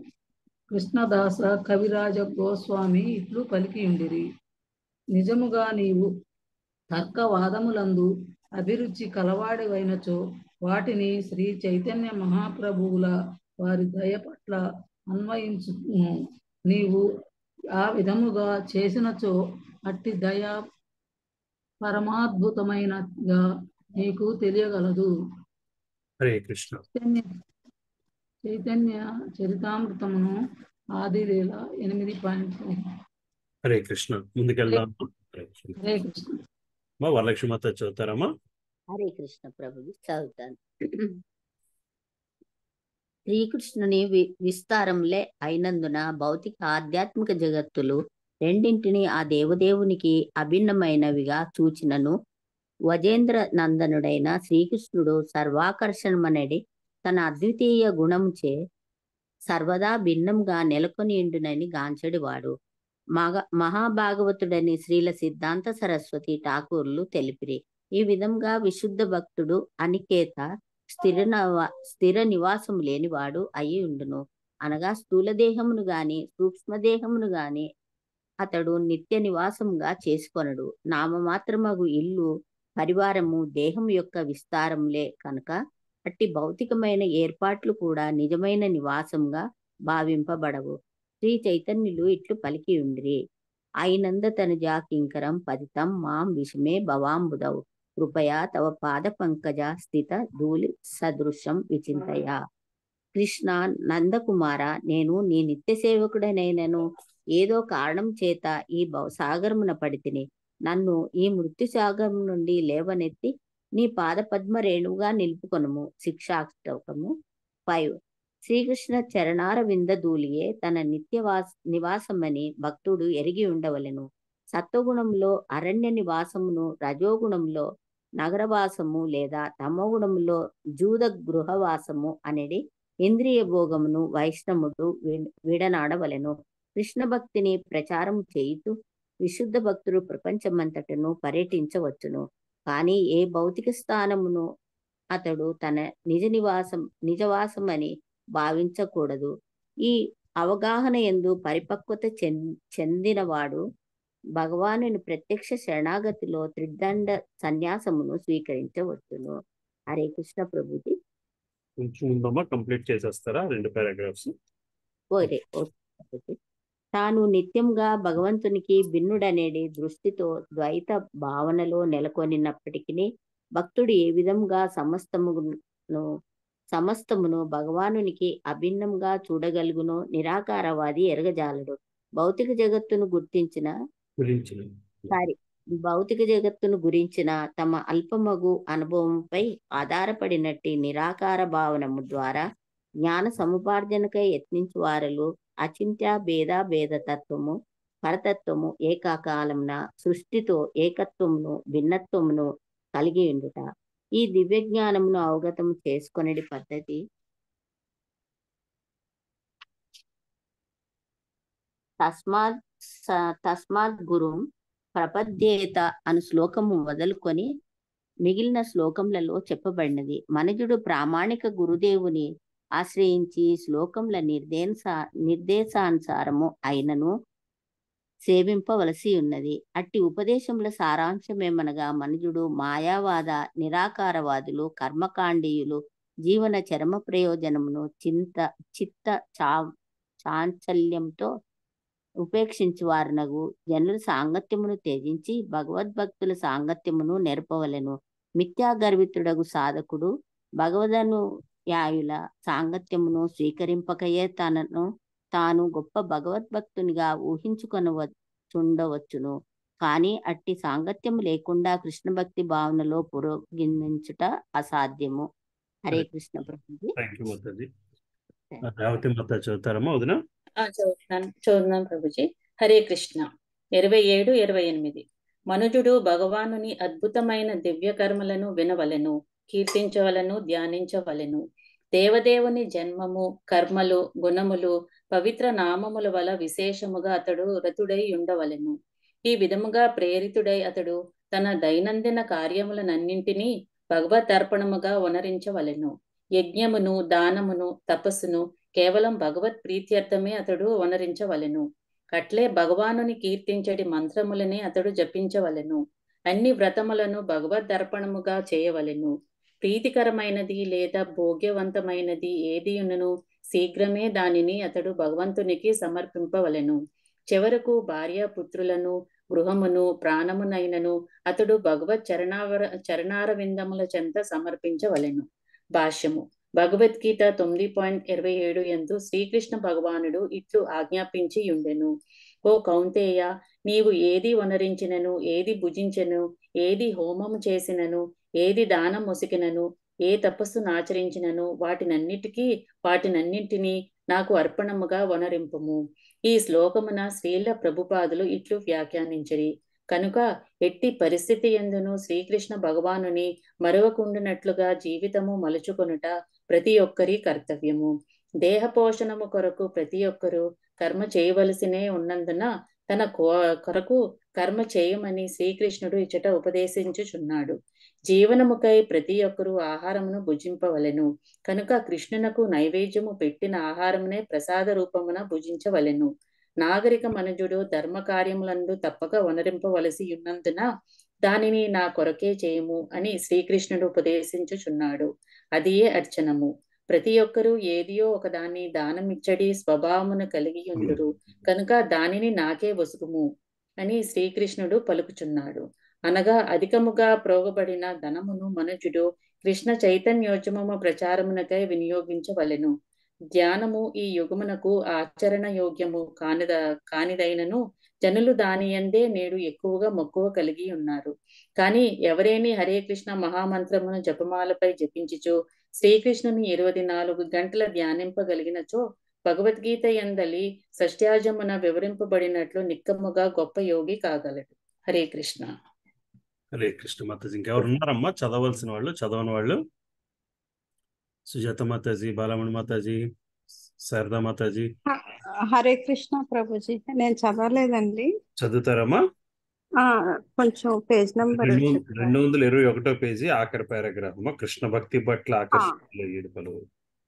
Speaker 2: కృష్ణదాస కవిరాజ గోస్వామి ఇట్లు పలికి ఉండిరి నిజముగా నీవు తర్కవాదములందు అభిరుచి కలవాడివైనచో వాటిని శ్రీ చైతన్య మహాప్రభువుల వారి దయ పట్ల అన్వయించును నీవు ఆ విధముగా చేసినచో అట్టి దయ పరమాద్భుతమైనగా నీకు తెలియగలదు
Speaker 1: హరే కృష్ణ
Speaker 2: చైతన్య చైతన్య చరితామృతమును ఆది లీల ఎనిమిది పాయింట్
Speaker 1: హరే కృష్ణ ముందుకెళ్దాం హరే కృష్ణ
Speaker 2: హరే కృష్ణ
Speaker 1: మా వరలక్ష్మి మాత చదువుతారమ్మా
Speaker 17: హరే కృష్ణ ప్రభుజీ చదువుతాను శ్రీకృష్ణుని వి విస్తారంలే అయినందున భౌతిక ఆధ్యాత్మిక జగత్తులు రెండింటిని ఆ దేవదేవునికి అభిన్నమైనవిగా చూచినను వజేంద్ర నందనుడైన శ్రీకృష్ణుడు సర్వాకర్షణమనడి తన అద్వితీయ గుణముచే సర్వదా భిన్నంగా నెలకొనియుండునని గాంచెడివాడు మగ మహాభాగవతుడని శ్రీల సిద్ధాంత సరస్వతి ఠాకూర్లు తెలిపిరి ఈ విధంగా విశుద్ధ భక్తుడు అనికేత స్థిర నవ- స్థిర నివాసం లేనివాడు అయి ఉండును అనగా స్థూల దేహమును గాని సూక్ష్మదేహమును గాని అతడు నిత్య నివాసముగా చేసుకొనడు నామమాత్రమగు ఇల్లు పరివారము దేహం యొక్క విస్తారంలే కనుక అట్టి భౌతికమైన ఏర్పాట్లు కూడా నిజమైన నివాసంగా భావింపబడవు శ్రీ చైతన్యులు ఇట్లు పలికి ఉండిరి అయినంద తనుజా కింకరం పతితం మాం విషమే భవాంబుదౌ కృపయా తవ పాద పంకజ స్థిత ధూళి సదృశం విచింతయ కృష్ణ నందకుమార నేను నీ నిత్య సేవకుడనైనను ఏదో కారణం చేత ఈ భవ సాగరమున పడితిని నన్ను ఈ మృత్యు సాగరం నుండి లేవనెత్తి నీ పాద పద్మ రేణువుగా నిలుపుకొనుము శిక్షాష్టకము ఫైవ్ శ్రీకృష్ణ చరణార వింద ధూళియే తన నిత్య వాస నివాసమని భక్తుడు ఎరిగి ఉండవలెను సత్వగుణంలో అరణ్య నివాసమును రజోగుణంలో నగరవాసము లేదా తమోగుణంలో జూద గృహవాసము అనేది ఇంద్రియ భోగమును వైష్ణవుడు వి- విడనాడవలెను కృష్ణ భక్తిని ప్రచారం చేయుతూ విశుద్ధ భక్తుడు ప్రపంచమంతటను పర్యటించవచ్చును కానీ ఏ భౌతిక స్థానమును అతడు తన నిజ నివాసం నిజవాసం అని భావించకూడదు ఈ అవగాహన ఎందు పరిపక్వత చెం- చెందినవాడు భగవానుని ప్రత్యక్ష శరణాగతిలో త్రిదండ సన్యాసమును స్వీకరించవచ్చును హరే కృష్ణ ప్రభుజీ
Speaker 1: కొంచెం ఉందమ్మా కంప్లీట్ చేసేస్తారా రెండు పారాగ్రాఫ్స్
Speaker 17: ఓరే ఓకే ప్రభుజీ. తాను నిత్యంగా భగవంతునికి భిన్నుడనేది దృష్టితో ద్వైత భావనలో నెలకొనినప్పటికీ భక్తుడు ఏ విధంగా సమస్తమును సమస్తమును భగవానునికి అభిన్నంగా చూడగలుగునో నిరాకారవాది ఎరగజాలడు భౌతిక జగత్తును గుర్తించిన
Speaker 1: గురించి
Speaker 17: సారీ భౌతిక జగత్తును గురించిన తమ అల్పమగు అనుభవంపై ఆధారపడినట్టి నిరాకార భావనము ద్వారా జ్ఞాన సముపార్జనకై యత్నించు వారలు అచింత్య భేద భేద తత్వము పరతత్వము ఏకాకాలమున సృష్టితో ఏకత్వమును భిన్నత్వమును కలిగి ఉండుట ఈ దివ్య జ్ఞానమును అవగతం చేసుకొనడి పద్ధతి తస్మాత్ స- తస్మాత్ గురుం ప్రపద్యేత అను శ్లోకము మొదలుకొని మిగిలిన శ్లోకములలో చెప్పబడినది మనుజుడు ప్రామాణిక గురుదేవుని ఆశ్రయించి శ్లోకముల నిర్దేశ నిర్దేశానుసారము అయినను సేవింపవలసి ఉన్నది అట్టి ఉపదేశముల సారాంశమేమనగా మనుజుడు మాయావాద నిరాకారవాదులు కర్మకాండీయులు జీవన చరమ ప్రయోజనమును చింత చిత్త చా చాంచల్యంతో ఉపేక్షించు వారినగు జనుల సాంగత్యమును త్యజించి భగవద్భక్తుల సాంగత్యమును నెరపవలెను మిథ్యా గర్వితుడగు సాధకుడు భగవదను యాయుల సాంగత్యమును స్వీకరింపకయే తనను తాను గొప్ప భగవద్భక్తునిగా ఊహించుకొనవచ్చుండవచ్చును కానీ అట్టి సాంగత్యము లేకుండా కృష్ణ భక్తి భావనలో పురోగమించుట అసాధ్యము హరే కృష్ణ ప్రభుజీ
Speaker 1: థ్యాంక్ యూ మాతాజీ రేవతి మాత చదువుతారమ్మా వదిన
Speaker 18: ఆ, చదువుతున్నాను చదువుతున్నాను ప్రభుజీ హరే కృష్ణ ఇరవై ఏడు ఇరవై ఎనిమిది మనుజుడు భగవానుని అద్భుతమైన దివ్య కర్మలను వినవలెను కీర్తించవలను ధ్యానించవలెను దేవదేవుని జన్మము కర్మలు గుణములు పవిత్ర నామముల వల విశేషముగా అతడు రతుడై ఉండవలెను ఈ విధముగా ప్రేరితుడై అతడు తన దైనందిన కార్యములనన్నింటినీ భగవత్ అర్పణముగా వనరించవలెను యజ్ఞమును దానమును తపస్సును కేవలం భగవత్ ప్రీత్యర్థమే అతడు వనరించవలెను అట్లే భగవానుని కీర్తించడి మంత్రములనే అతడు జపించవలెను అన్ని వ్రతములను భగవద్ అర్పణముగా చేయవలెను ప్రీతికరమైనది లేదా భోగ్యవంతమైనది ఏదియును శీఘ్రమే దానిని అతడు భగవంతునికి సమర్పింపవలెను చివరకు భార్య పుత్రులను గృహమును ప్రాణమునైనను అతడు భగవత్ చరణావర చరణార విందముల చెంత సమర్పించవలెను భాష్యము భగవద్గీత తొమ్మిది పాయింట్ ఇరవై ఏడు ఎందు శ్రీకృష్ణ భగవానుడు ఇట్లు ఆజ్ఞాపించి ఉండెను ఓ కౌంతేయ నీవు ఏది వనరించినను ఏది భుజించెను ఏది హోమము చేసినను ఏది దానం మొసికినను ఏ తపస్సు నాచరించినను వాటినన్నిటికీ వాటినన్నింటినీ నాకు అర్పణముగా వనరింపుము ఈ శ్లోకమున శ్రీల ప్రభుపాదులు ఇట్లు వ్యాఖ్యానించిరి కనుక ఎట్టి పరిస్థితి ఎందును శ్రీకృష్ణ భగవానుని మరవకుండునట్లుగా జీవితము మలుచుకొనుట ప్రతి ఒక్కరి కర్తవ్యము దేహ పోషణము కొరకు ప్రతి ఒక్కరూ కర్మ చేయవలసినే ఉన్నందున తన కొరకు కర్మ చేయమని శ్రీకృష్ణుడు ఇచ్చట ఉపదేశించుచున్నాడు జీవనముకై ప్రతి ఒక్కరూ ఆహారమును భుజింపవలెను కనుక కృష్ణునకు నైవేద్యము పెట్టిన ఆహారమునే ప్రసాద రూపమున భుజించవలెను నాగరిక మనుజుడు ధర్మ కార్యములందు తప్పక వనరింపవలసి ఉన్నందున దానిని నా కొరకే చేయము అని శ్రీకృష్ణుడు ఉపదేశించుచున్నాడు అదియే అర్చనము ప్రతి ఒక్కరూ ఏదియో ఒక దాన్ని దానమిచ్చడి స్వభావమును కలిగి ఉందురు కనుక దానిని నాకే వసుకుము అని శ్రీకృష్ణుడు పలుకుచున్నాడు అనగా అధికముగా ప్రోగబడిన ధనమును మనుజుడు కృష్ణ చైతన్యోద్యమము ప్రచారమునకై వినియోగించవలెను ధ్యానము ఈ యుగమునకు ఆచరణ యోగ్యము కానిద కానిదైనను జనులు దాని ఎందే నేడు ఎక్కువగా మక్కువ కలిగి ఉన్నారు కానీ ఎవరేని హరే కృష్ణ మహామంత్రమును జపమాలపై జపించుచో శ్రీకృష్ణుని ఇరవై నాలుగు గంటల ధ్యానింపగలిగినచో భగవద్గీత ఎందలి సష్ట్యాజమున వివరింపబడినట్లు నిక్కముగా గొప్ప యోగి కాగలడు హరే కృష్ణ
Speaker 1: హరే కృష్ణ మాతాజీ ఇంకెవరు ఉన్నారమ్మా చదవలసిన వాళ్ళు చదవని వాళ్ళు సుజాత మాతాజీ బాలమణి మాతాజీ శారదా మాతాజీ
Speaker 19: హరే కృష్ణ ప్రభుజీ నేను చదవలేదండి
Speaker 1: చదువుతారమ్మా
Speaker 19: ఆ కొంచెం పేజ్ నెంబర్
Speaker 1: రెండు రెండు వందల ఇరవై ఒకటో పేజీ ఆఖరి పారాగ్రాఫ్ అమ్మా కృష్ణ భక్తి పట్ల ఆకర్షితులు ఏడు పలువురు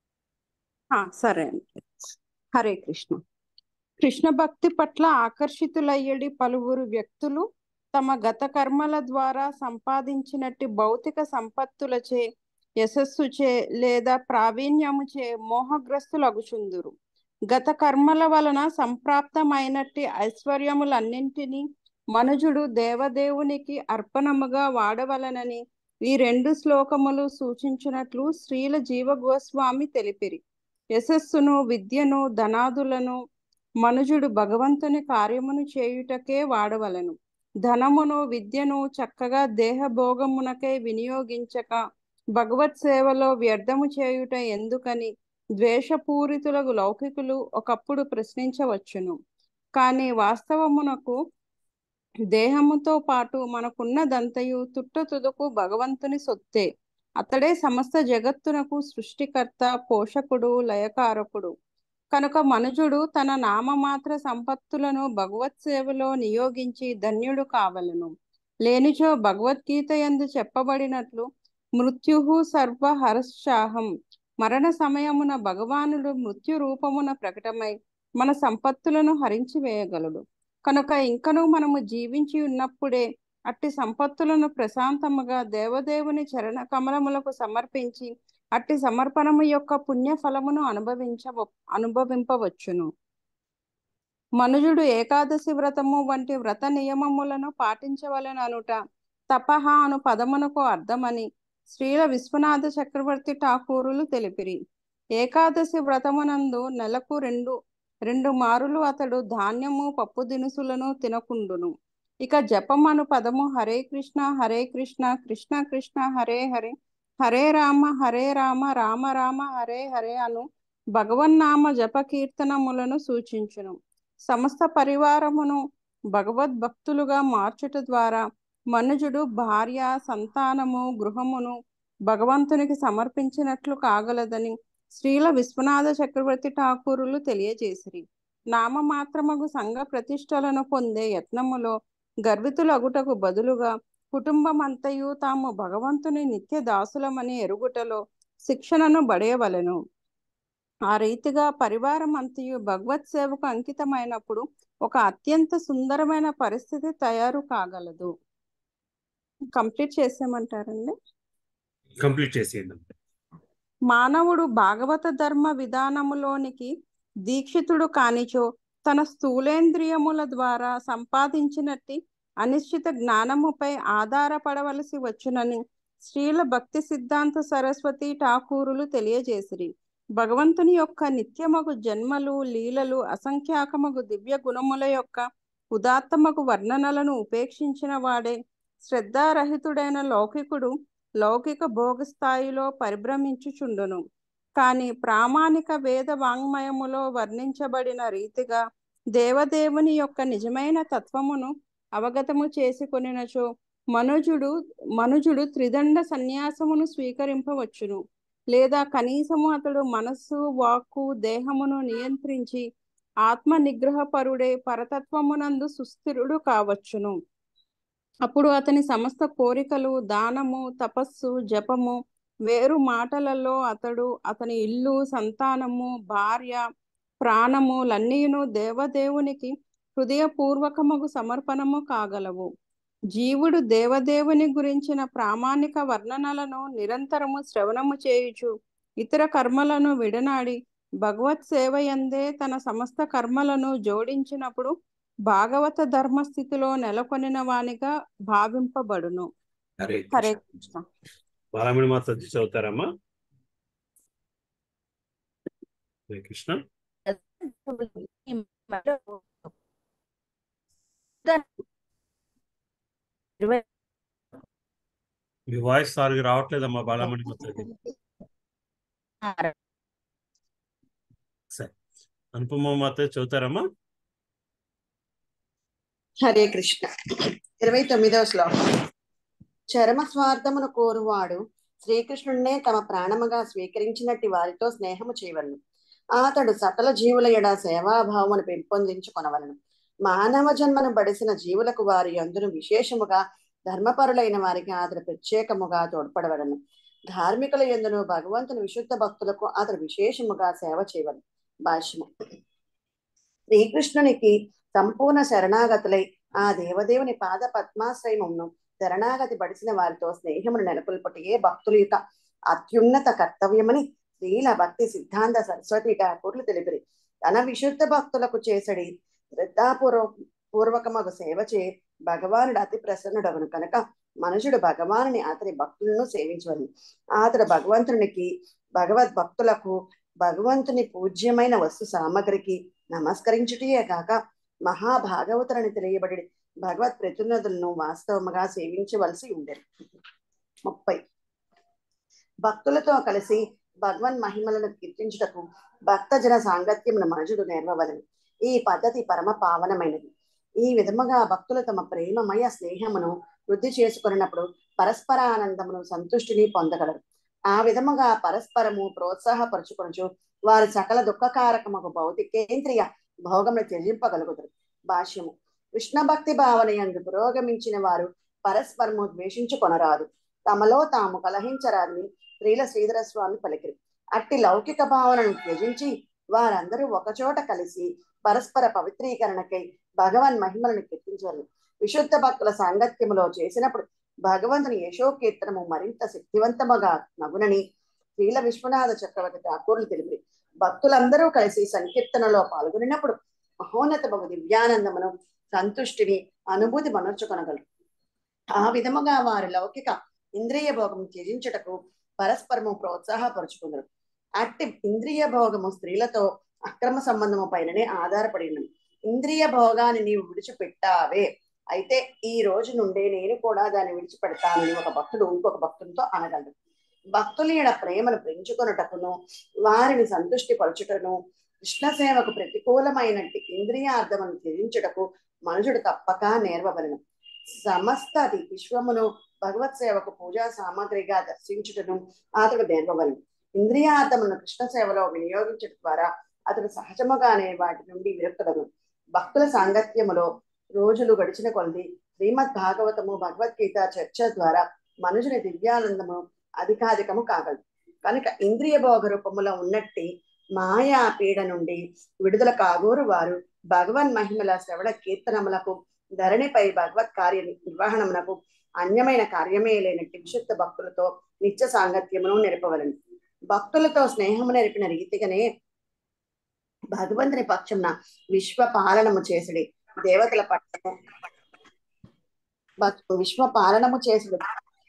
Speaker 19: సరే అండి హరే కృష్ణ కృష్ణ భక్తి పట్ల ఆకర్షితులయ్యడి పలువురు వ్యక్తులు తమ గత కర్మల ద్వారా సంపాదించినట్టి భౌతిక సంపత్తులచే యశస్సుచే లేదా ప్రావీణ్యముచే మోహగ్రస్తులగుచుందురు గత కర్మల వలన సంప్రాప్తమైనట్టి ఐశ్వర్యములన్నింటినీ మనుజుడు దేవదేవునికి అర్పణముగా వాడవలనని ఈ రెండు శ్లోకములు సూచించినట్లు శ్రీల జీవ గోస్వామి తెలిపిరి యశస్సును విద్యను ధనాదులను మనుజుడు భగవంతుని కార్యమును చేయుటకే వాడవలను ధనమును విద్యను చక్కగా దేహభోగమునకై వినియోగించక భగవత్ సేవలో వ్యర్థము చేయుట ఎందుకని ద్వేషపూరితులకు లౌకికులు ఒకప్పుడు ప్రశ్నించవచ్చును కానీ వాస్తవమునకు దేహముతో పాటు మనకున్నదంతయు తుట్టు తుదకు భగవంతుని సొత్తే అతడే సమస్త జగత్తునకు సృష్టికర్త పోషకుడు లయకారకుడు కనుక మనుజుడు తన నామమాత్ర సంపత్తులను భగవత్ సేవలో నియోగించి ధన్యుడు కావలను లేనిచో భగవద్గీత ఎందు చెప్పబడినట్లు మృత్యు సర్వ హర్షాహం మరణ సమయమున భగవానుడు మృత్యు రూపమున ప్రకటమై మన సంపత్తులను హరించి వేయగలడు కనుక ఇంకను మనము జీవించి ఉన్నప్పుడే అట్టి సంపత్తులను ప్రశాంతముగా దేవదేవుని చరణ కమలములకు సమర్పించి అట్టి సమర్పణము యొక్క పుణ్య ఫలమును అనుభవించ అనుభవింపవచ్చును మనుజుడు ఏకాదశి వ్రతము వంటి వ్రత నియమములను పాటించవలననుట తపహ అను పదమునకు అర్థమని శ్రీల విశ్వనాథ చక్రవర్తి ఠాకూరులు తెలిపిరి ఏకాదశి వ్రతమునందు నెలకు రెండు రెండు మారులు అతడు ధాన్యము పప్పు దినుసులను తినకుండును ఇక జపం అను పదము హరే కృష్ణ హరే కృష్ణ కృష్ణ కృష్ణ హరే హరే హరే రామ హరే రామ రామ రామ హరే హరే అను భగవన్నామ జప కీర్తనములను సూచించును సమస్త పరివారమును భగవద్భక్తులుగా మార్చుట ద్వారా మనుజుడు భార్య సంతానము గృహమును భగవంతునికి సమర్పించినట్లు కాగలదని శ్రీల విశ్వనాథ చక్రవర్తి ఠాకూరులు తెలియజేసిరి నామమాత్రమగు సంఘ ప్రతిష్టలను పొందే యత్నములో గర్వితులగుటకు బదులుగా కుటుంబం అంతయు తాము భగవంతుని నిత్య దాసులమని ఎరుగుటలో శిక్షణను బడేయవలెను ఆ రీతిగా పరివారం అంతయు భగవత్ సేవకు అంకితమైనప్పుడు ఒక అత్యంత సుందరమైన పరిస్థితి తయారు కాగలదు కంప్లీట్ చేసేయమంటారండి
Speaker 1: కంప్లీట్ చేసేయండి
Speaker 19: మానవుడు భాగవత ధర్మ విధానములోనికి దీక్షితుడు కానిచో తన స్థూలేంద్రియముల ద్వారా సంపాదించినట్టి అనిశ్చిత జ్ఞానముపై ఆధారపడవలసి వచ్చునని శ్రీల భక్తి సిద్ధాంత సరస్వతి ఠాకూరులు తెలియజేసిరి భగవంతుని యొక్క నిత్యమగు జన్మలు లీలలు అసంఖ్యాకమగు దివ్య గుణముల యొక్క ఉదాత్తమగు వర్ణనలను ఉపేక్షించిన వాడే శ్రద్ధారహితుడైన లౌకికుడు లౌకిక భోగ స్థాయిలో పరిభ్రమించుచుండును కానీ ప్రామాణిక వేద వాంగ్మయములో వర్ణించబడిన రీతిగా దేవదేవుని యొక్క నిజమైన తత్వమును అవగతము చేసుకొనినచో మనుజుడు మనుజుడు త్రిదండ సన్యాసమును స్వీకరింపవచ్చును లేదా కనీసము అతడు మనస్సు వాక్కు దేహమును నియంత్రించి ఆత్మ నిగ్రహపరుడే పరతత్వమునందు సుస్థిరుడు కావచ్చును అప్పుడు అతని సమస్త కోరికలు దానము తపస్సు జపము వేరు మాటలలో అతడు అతని ఇల్లు సంతానము భార్య ప్రాణములన్నీను దేవదేవునికి హృదయపూర్వకముగు సమర్పణము కాగలవు జీవుడు దేవదేవుని గురించిన ప్రామాణిక వర్ణనలను నిరంతరము శ్రవణము చేయుచు ఇతర కర్మలను విడనాడి భగవత్ సేవయందే తన సమస్త కర్మలను జోడించినప్పుడు భాగవత ధర్మస్థితిలో నెలకొనిన వానిగా భావింపబడును
Speaker 1: హరే
Speaker 19: హరే
Speaker 1: కృష్ణ బాలమణి మాతాజీ చదువుతారమ్మా హరే కృష్ణ మీ వాయిస్ సారిగా రావట్లేదమ్మా బాలమణి మాతాజీ సరే అనుపమ మాతాజీ చదువుతారమ్మా
Speaker 3: హరే కృష్ణ ఇరవై తొమ్మిదవ శ్లోకం చరమ స్వార్థమును కోరువాడు శ్రీకృష్ణుడినే తమ ప్రాణముగా స్వీకరించినట్టి వారితో స్నేహము చేయవలను అతడు సకల జీవుల ఎడ సేవాభావమును పెంపొందించుకొనవలను మానవ జన్మను బడిసిన జీవులకు వారి అందును విశేషముగా ధర్మపరులైన వారికి అతడు ప్రత్యేకముగా తోడ్పడవలను ధార్మికుల ఎందును భగవంతుని విశుద్ధ భక్తులకు అతడు విశేషముగా సేవ చేయవలను భాష్యము శ్రీకృష్ణునికి సంపూర్ణ శరణాగతులై ఆ దేవదేవుని పాద పద్మాశ్రయమును శరణాగతి పడిసిన వారితో స్నేహమును నెలకొల్పటియే భక్తుల యొక్క అత్యున్నత కర్తవ్యమని శ్రీల భక్తి సిద్ధాంత సరస్వతి ఠాకూర్లు తెలిపిరి తన విశుద్ధ భక్తులకు చేసడి శ్రద్ధాపూర్వ పూర్వకమగు సేవ చే భగవానుడు అతి ప్రసన్నుడవను కనుక మనుషుడు భగవానుని అతని భక్తులను సేవించవలను అతడు భగవంతునికి భగవద్ భక్తులకు భగవంతుని పూజ్యమైన వస్తు సామగ్రికి నమస్కరించుటయే కాక మహాభాగవతులని తెలియబడి భగవత్ ప్రతినిధులను వాస్తవముగా సేవించవలసి ఉండేది ముప్పై భక్తులతో కలిసి భగవన్ మహిమలను కీర్తించుటకు భక్తజన సాంగత్యమును మనుషుడు నేర్వవలను ఈ పద్ధతి పరమ పావనమైనది ఈ విధముగా భక్తులు తమ ప్రేమమయ స్నేహమును వృద్ధి చేసుకున్నప్పుడు పరస్పర ఆనందమును సంతుష్టిని పొందగలరు ఆ విధముగా పరస్పరము ప్రోత్సాహపరచుకొనచు వారి సకల దుఃఖకారకముకు భౌతికేంద్రియ భోగమును త్యజింపగలుగుతారు భాష్యము కృష్ణ భక్తి భావన యందు పురోగమించిన వారు పరస్పరము ద్వేషించుకొనరాదు తమలో తాము కలహించరాదని శ్రీల శ్రీధర స్వామి పలికిరి అట్టి లౌకిక భావనను త్యజించి వారందరూ ఒకచోట కలిసి పరస్పర పవిత్రీకరణకై భగవన్ మహిమలను కీర్తించరు విశుద్ధ భక్తుల సాంగత్యములో చేసినప్పుడు భగవంతుని యశో కీర్తనము మరింత శక్తివంతముగా నగునని శ్రీల విశ్వనాథ చక్రవర్తి ఠాకూర్లు తెలిపి భక్తులందరూ కలిసి సంకీర్తనలో పాల్గొనినప్పుడు మహోన్నతమగు దివ్యానందమును సంతుష్టిని అనుభూతి మనర్చుకొనగలరు ఆ విధముగా వారి లౌకిక ఇంద్రియ భోగం త్యజించుటకు పరస్పరము ప్రోత్సాహపరుచుకుందరు అట్టి ఇంద్రియ భోగము స్త్రీలతో అక్రమ సంబంధము పైననే ఆధారపడి ఉన్నది ఇంద్రియ భోగాన్ని నీవు విడిచిపెట్టావే అయితే ఈ రోజు నుండే నేను కూడా దాన్ని విడిచిపెడతానని ఒక భక్తుడు ఇంకొక భక్తునితో అనగలడు భక్తుల ఈడ ప్రేమను పెంచుకొనుటకును వారిని సంతుష్టి పరచుటను కృష్ణ సేవకు ప్రతికూలమైనట్టి ఇంద్రియార్థమును త్యజించుటకు మనుషుడు తప్పక నేర్వవలను సమస్త విశ్వమును భగవత్ సేవకు పూజా సామాగ్రిగా దర్శించుటను అతడు నేర్వవలను ఇంద్రియార్థమును కృష్ణ సేవలో వినియోగించడం ద్వారా అతడు సహజముగానే వాటి నుండి విరక్తుడను భక్తుల సాంగత్యములో రోజులు గడిచిన కొలది శ్రీమద్ భాగవతము భగవద్గీత చర్చ ద్వారా మనుషుని దివ్యానందము అధికాధికము కాగలదు కనుక ఇంద్రియ భోగ రూపములో ఉన్నట్టి మాయా పీడ నుండి విడుదల కాగోరు వారు భగవన్ మహిమల శ్రవణ కీర్తనములకు ధరణిపై భగవత్ కార్య నిర్వహణమునకు అన్యమైన కార్యమే లేనట్టి విశుద్ధ భక్తులతో నిత్య సాంగత్యమును నెరపవలను భక్తులతో స్నేహము నెరిపిన రీతిగానే భగవంతుని పక్షమున విశ్వ పాలనము చేసుడి దేవతల పట్టము విశ్వ పాలనము చేసుడు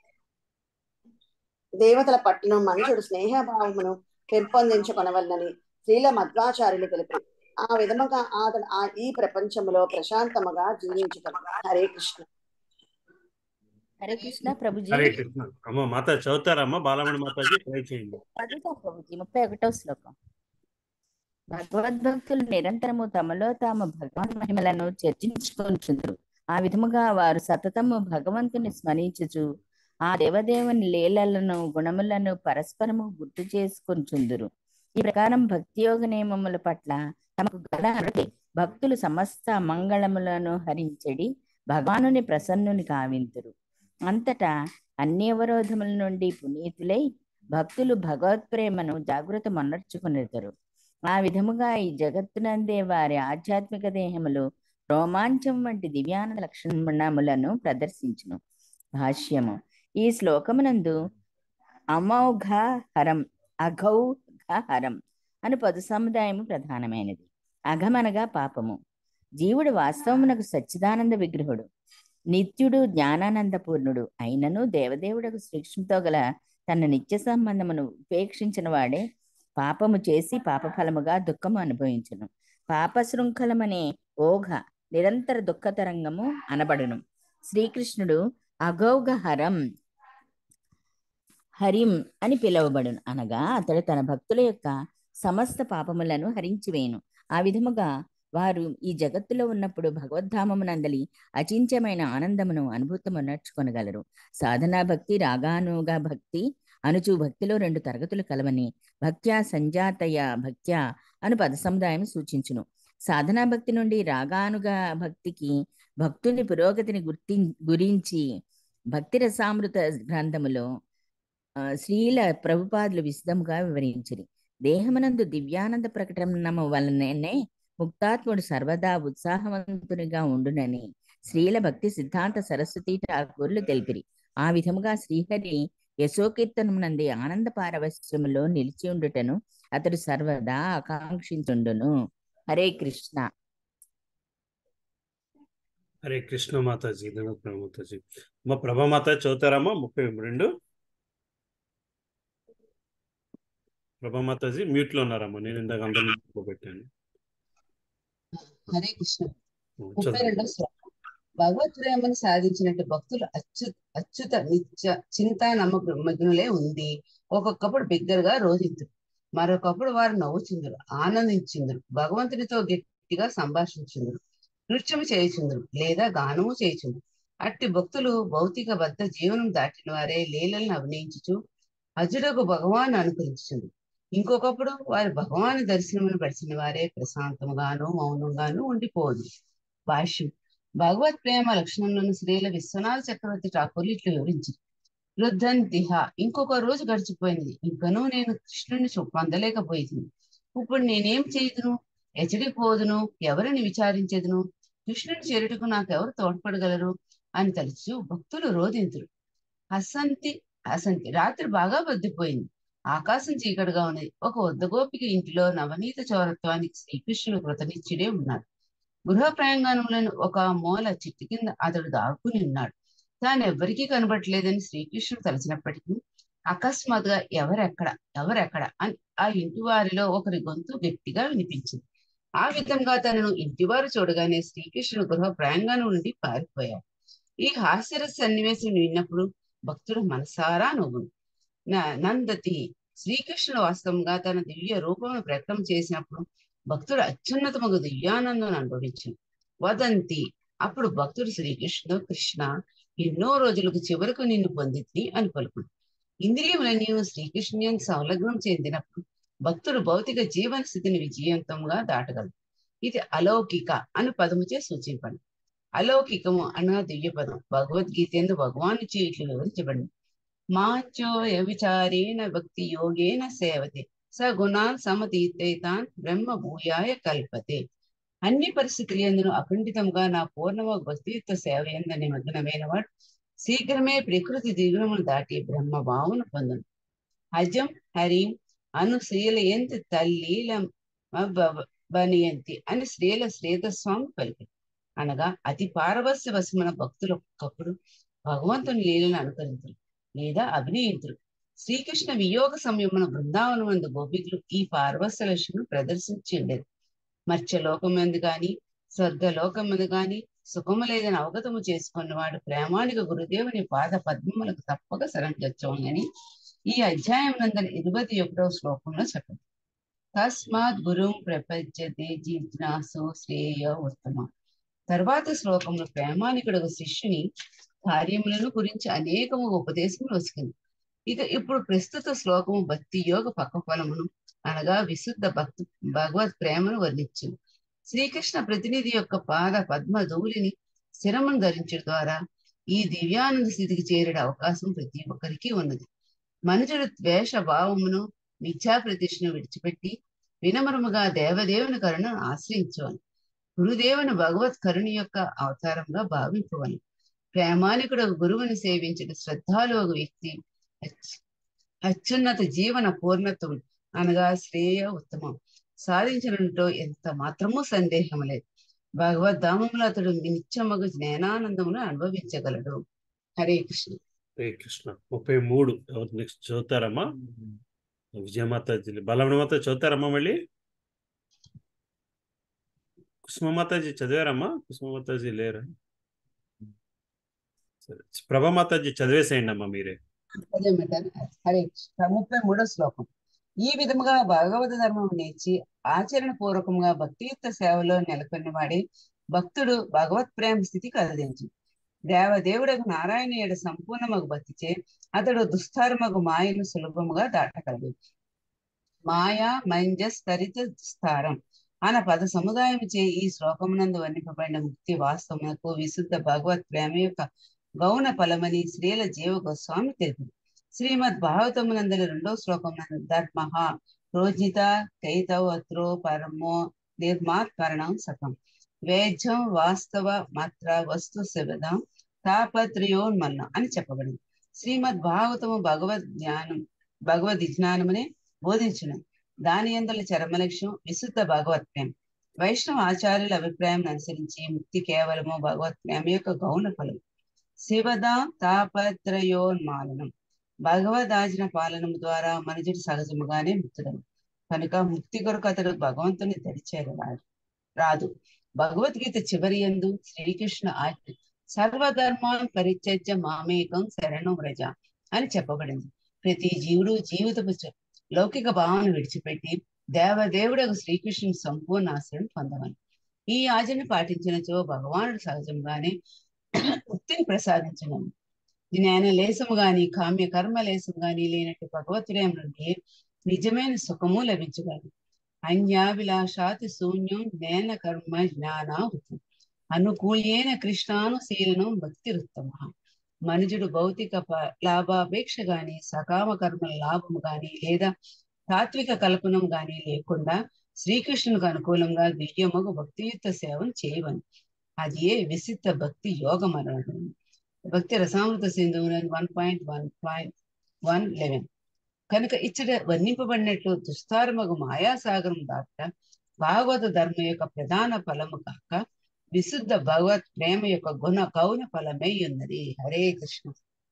Speaker 3: దేవతల పట్టణం మనుషుడు స్నేహభావమును పెంపొందించుకొనవలనని శ్రీల మధ్వాచార్యులు తెలిపారు ఆ విధముగా అతడు ఆ ఈ ప్రపంచములో ప్రశాంతముగా జీవించుతాడు హరే కృష్ణ
Speaker 17: హరే కృష్ణ ప్రభుజీ
Speaker 1: హరే కృష్ణ అమ్మ మాత చదువుతారమ్మా బాలమణి మాతాజీ ట్రై చేయండి
Speaker 17: చదువుతాం ప్రభుజీ ముప్పై ఒకటో శ్లోకం భగవద్భక్తులు నిరంతరము తమలో తాము భగవాన్ మహిమలను చర్చించుకొంచుందరు ఆ విధముగా వారు సతతము భగవంతుని స్మరించుచు ఆ దేవదేవుని లీలలను గుణములను పరస్పరము గుర్తు చేసుకొంచుందురు ఈ ప్రకారం భక్తి యోగ నియమముల పట్ల తమకు గల అరుడి భక్తులు సమస్త మంగళములను హరించడి భగవానుని ప్రసన్నుని కావింతురు అంతటా అన్ని అవరోధముల నుండి పునీతులై భక్తులు భగవత్ ప్రేమను జాగృత మొన్నర్చుకునేదరు ఆ విధముగా ఈ జగత్తునందే వారి ఆధ్యాత్మిక దేహములు రోమాంచం వంటి దివ్యానంద లక్షణములను ప్రదర్శించును భాష్యము ఈ శ్లోకమునందు అమౌఘ హరం అఘౌఘ హరం అను పదు సముదాయము ప్రధానమైనది అఘమనగా పాపము జీవుడు వాస్తవమునకు సచ్చిదానంద విగ్రహుడు నిత్యుడు జ్ఞానానందపూర్ణుడు అయినను దేవదేవుడకు శ్రీకృష్ణుతో గల తన నిత్య సంబంధమును ఉపేక్షించిన వాడే పాపము చేసి పాపఫలముగా దుఃఖము అనుభవించును పాప శృంఖలమనే ఓఘ నిరంతర దుఃఖ తరంగము అనబడును శ్రీకృష్ణుడు అగౌఘ హరం హరిం అని పిలువబడును అనగా అతడు తన భక్తుల యొక్క సమస్త పాపములను హరించివేయును ఆ విధముగా వారు ఈ జగత్తులో ఉన్నప్పుడు భగవద్ధామమునందలి అచించమైన ఆనందమును అనుభూతము నడుచుకొనగలరు సాధనా భక్తి రాగానుగా భక్తి అనుచు భక్తిలో రెండు తరగతులు కలవని భక్త్యా సంజాతయ భక్త్యా అను పద సముదాయం సూచించును సాధనా భక్తి నుండి రాగానుగా భక్తికి భక్తుని పురోగతిని గుర్తి గురించి భక్తి రసామృత గ్రంథములో ఆ, శ్రీల ప్రభుపాదులు విశదముగా వివరించిరి దేహమునందు దివ్యానంద ప్రకటనము వలననే ముక్తాత్ముడు సర్వదా ఉత్సాహవంతునిగా ఉండునని శ్రీల భక్తి సిద్ధాంత సరస్వతి ఠాకూర్లు తెలిపిరి ఆ విధముగా శ్రీహరి యశోకీర్తనమునంది ఆనంద పారవశ్యములో నిలిచి ఉండుటను అతడు సర్వదా ఆకాంక్షించుండును హరే కృష్ణ
Speaker 1: హరే కృష్ణ మాతాజీ ధన్యవాద మాతాజీ మా ప్రభా మాత చదువుతారమ్మా ముప్పై రెండు ప్రభా మాతాజీ మ్యూట్ లో ఉన్నారమ్మా నేను ఇందాక అందరినీ పెట్టాను
Speaker 4: హరే కృష్ణ ముప్పై
Speaker 1: చదువు
Speaker 4: రెండో శ్లోకం భగవత్ ప్రేమను సాధించినట్టు భక్తులు అచ్యు అచ్యుత నిత్య చింతా నమ్మగ్నులే ఉంది ఒక్కొక్కప్పుడు బిగ్గరగా రోధింతురు మరొకప్పుడు వారు నవ్వుచుందరు ఆనందించుందరు భగవంతునితో గట్టిగా సంభాషించుందరు నృత్యము చేయుచుందరు లేదా గానము చేయుచుందరు అట్టి భక్తులు భౌతిక బద్ధ జీవనం దాటిన వారే లీలలను అభినయించుచు అజుడకు భగవాన్ అనుకరించుంది ఇంకొకప్పుడు వారి భగవాన్ దర్శనమును పడిచిన వారే ప్రశాంతముగాను మౌనంగాను ఉండిపోదు భాష్యం భగవత్ ప్రేమ లక్షణములను శ్రీల విశ్వనాథ చక్రవర్తి ఠాకూర్లు ఇట్లు వివరించి వృద్ధన్ దిహ ఇంకొక రోజు గడిచిపోయింది ఇంకనూ నేను కృష్ణుని చూ- పొందలేకపోయింది ఇప్పుడు నేనేం చేయుదును ఎచ్చడికి పోదును ఎవరిని విచారించేదును కృష్ణుని చేరుటకు నాకెవరు తోడ్పడగలరు అని తలుచు భక్తులు రోధింతురు అసంతి అసంతి రాత్రి బాగా బద్దిపోయింది ఆకాశం చీకటిగా ఉన్నది ఒక వద్ద గోపిక ఇంటిలో నవనీత చౌరత్వానికి శ్రీకృష్ణుడు కృతనిత్యుడే ఉన్నాడు గృహ ప్రాంగణంలోని ఒక మూల చెట్టు కింద అతడు దాక్కుని ఉన్నాడు తాను ఎవ్వరికీ కనబడట్లేదని శ్రీకృష్ణుడు తలచినప్పటికీ అకస్మాత్తుగా ఎవరెక్కడ ఎవరెక్కడ అని ఆ ఇంటి వారిలో ఒకరి గొంతు గట్టిగా వినిపించింది ఆ విధంగా తనను ఇంటివారు చూడగానే శ్రీకృష్ణుడు గృహ ప్రాంగణం నుండి పారిపోయాడు ఈ హాస్యరస సన్నివేశం విన్నప్పుడు భక్తుడు మనసారా నవ్వును న- నందతి శ్రీకృష్ణుడు వాస్తవంగా తన దివ్య రూపమును ప్రకటన చేసినప్పుడు భక్తుడు అత్యున్నతముగు దివ్యానందం అనుభవించింది వదంతి అప్పుడు భక్తుడు శ్రీకృష్ణుడు కృష్ణ ఎన్నో రోజులకు చివరకు నిన్ను పొందింది అని పలుకుడు ఇంద్రియములన్నీ శ్రీకృష్ణుని సంలగ్నం చెందినప్పుడు భక్తుడు భౌతిక జీవన స్థితిని విజయవంతంగా దాటగలడు ఇది అలౌకిక అని పదముచే సూచింపండి అలౌకికము అన్న దివ్య పదం భగవద్గీత ఎందు భగవాను ఇట్లు వివరించబడింది మాచోయ విచారేణ భక్తి యోగేన సేవతే సగుణాన్ సమతీతైతాన్ బ్రహ్మ భూయాయ కల్పతే అన్ని పరిస్థితులు ఎందును అఖండితంగా నా పూర్ణమ భక్తియుక్త సేవ ఎంద నిమగ్నమైన వాడు శీఘ్రమే ప్రకృతి దిగుణమును దాటి బ్రహ్మ భావన పొందును అజం హరిం అను శ్రీల ఎంత తల్లీలం బనియంతి అని శ్రీల శ్రీధస్వామి పలికారు అనగా అతి పారవస్య వశమైన భక్తులు ఒక్కొక్కప్పుడు భగవంతుని లీలను అనుకరించరు లేదా అభినయించరు శ్రీకృష్ణ వియోగ సమయమున బృందావనం మందు గోపికులు ఈ పారవస్య లక్ష్యం ప్రదర్శించి ఉండేది మత్స్యలోకమందు గాని స్వర్గలోకమందు గాని సుఖము లేదని అవగతము చేసుకున్న వాడు ప్రేమానిక గురుదేవుని పాద పద్మములకు తప్పక శరణొచ్చవని ఈ అధ్యాయం నందన ఇరవై ఒకటవ శ్లోకంలో చెప్పండి తస్మాత్ గురుం ప్రపంచతే జిజ్ఞాసు శ్రేయ ఉత్తమ తర్వాత శ్లోకంలో ప్రేమానికుడు శిష్యుని కార్యములను గురించి అనేకము ఉపదేశములు వస్తుంది ఇక ఇప్పుడు ప్రస్తుత శ్లోకము భక్తి యోగ పక్క ఫలమును అనగా విశుద్ధ భక్తి భగవత్ ప్రేమను వర్ణించు శ్రీకృష్ణ ప్రతినిధి యొక్క పాద పద్మ ధూళిని శిరమును ధరించడం ద్వారా ఈ దివ్యానంద స్థితికి చేరే అవకాశం ప్రతి ఒక్కరికి ఉన్నది మనుషుడు ద్వేష భావమును మిథ్యా ప్రతిష్ఠను విడిచిపెట్టి వినమ్రముగా దేవదేవుని కరుణను ఆశ్రయించవని గురుదేవుని భగవత్ కరుణ యొక్క అవతారంగా భావింపవని ప్రేమానికుడు గురువుని సేవించిన శ్రద్ధాలు ఒక వ్యక్తి అత్యు- అత్యున్నత జీవన పూర్ణత్వం అనగా శ్రేయ ఉత్తమం సాధించడంతో ఎంత మాత్రమూ సందేహం లేదు భగవద్ధామంలో అతడు నిత్యమగు జ్ఞానానందమును అనుభవించగలడు హరే కృష్ణ
Speaker 1: హరే కృష్ణ ముప్పై మూడు ఎవరు నెక్స్ట్ చదువుతారమ్మా విజయమాతాజీ బలవనమాత చదువుతారమ్మా మళ్ళీ కుసుమమాతాజీ చదివారమ్మా కుసుమమాతాజీ లేరా సరే ప్రభామాతాజీ చదివేసేయండి అమ్మా మీరే
Speaker 4: అదే మేడం హరే కృష్ణ ముప్పై మూడో శ్లోకం ఈ విధముగా భగవత ధర్మం నేర్చి ఆచరణ పూర్వకంగా భక్తియుక్త సేవలో నెలకొని వాడే భక్తుడు భగవత్ ప్రేమ స్థితి కదిలించు దేవదేవుడకు నారాయణీయుడు సంపూర్ణమగు భక్తిచే అతడు దుస్తారమగు మాయను సులభముగా దాటగలడు మాయా మంజస్ తరిత దుస్తారం అన్న పద సముదాయం చే ఈ శ్లోకమునందు వర్ణింపబడిన ముక్తి వాస్తవమునకు విశుద్ధ భగవత్ ప్రేమ యొక్క గౌణ ఫలమని శ్రీల జీవ గోస్వామి తెలిపారు శ్రీమద్ భాగవతమునందరి రెండో శ్లోకం ధర్మ రోజిత కైతవత్రో పరమో నిర్మాత్కరణం సతం వేద్యం వాస్తవ మాత్ర వస్తు శబదం తాపత్రయోన్మన్న అని చెప్పబడింది శ్రీమద్ భాగవతము భగవద్ జ్ఞానం భగవద్ జ్ఞానమునే బోధించును దాని ఎందుల చరమలక్ష్యం విశుద్ధ భగవత్ ప్రేమ వైష్ణవ ఆచార్యుల అభిప్రాయం అనుసరించి ముక్తి కేవలము భగవత్ ప్రేమ యొక్క గౌణ ఫలం శివద తాపత్రయోన్మాలనం భగవదాజన పాలనము ద్వారా మనుషుడు సహజముగానే ముక్తుడను కనుక ముక్తి కొరకు అతడు భగవంతుని దరిచేరరాడు రాదు భగవద్గీత చివరి ఎందు శ్రీకృష్ణ ఆజ్ఞ సర్వధర్మాన్ పరిత్యజ్య మామేకం శరణం వ్రజ అని చెప్పబడింది ప్రతి జీవుడు జీవితపు చ- లౌకిక భావన విడిచిపెట్టి దేవదేవుడకు శ్రీకృష్ణుని సంపూర్ణ ఆశ్రయం పొందవని ఈ ఆజ్ఞను పాటించినచో భగవానుడు సహజంగానే ముక్తిని ప్రసాదించను జ్ఞాన లేసము గాని కామ్య కర్మ లేసము గాని లేనట్టు భగవత్ప్రేమ నుండి నిజమైన సుఖము లభించగలదు అన్యాభిలాషాతి శూన్యం జ్ఞాన కర్మ జ్ఞానావృతం అనుకూల్యేన కృష్ణానుశీలనం భక్తిరుత్తమ మనుజుడు భౌతిక ప- లాభాపేక్ష గాని సకామ కర్మల లాభము గాని లేదా తాత్విక కల్పనం గాని లేకుండా శ్రీకృష్ణునికి అనుకూలంగా దివ్యమగు భక్తియుక్త సేవను చేయవని అది ఏ విశిష్ట భక్తి యోగం అనడం భక్తి రసామృత సింధువు one point one point eleven కనుక ఇచ్చట వర్ణింపబడినట్లు దుస్తారమగు మాయాసాగరం దాట భాగవత ధర్మ యొక్క ప్రధాన ఫలము కాక విశుద్ధ భగవత్ ప్రేమ యొక్క గుణ గౌణ ఫలమై ఉన్నది హరే కృష్ణ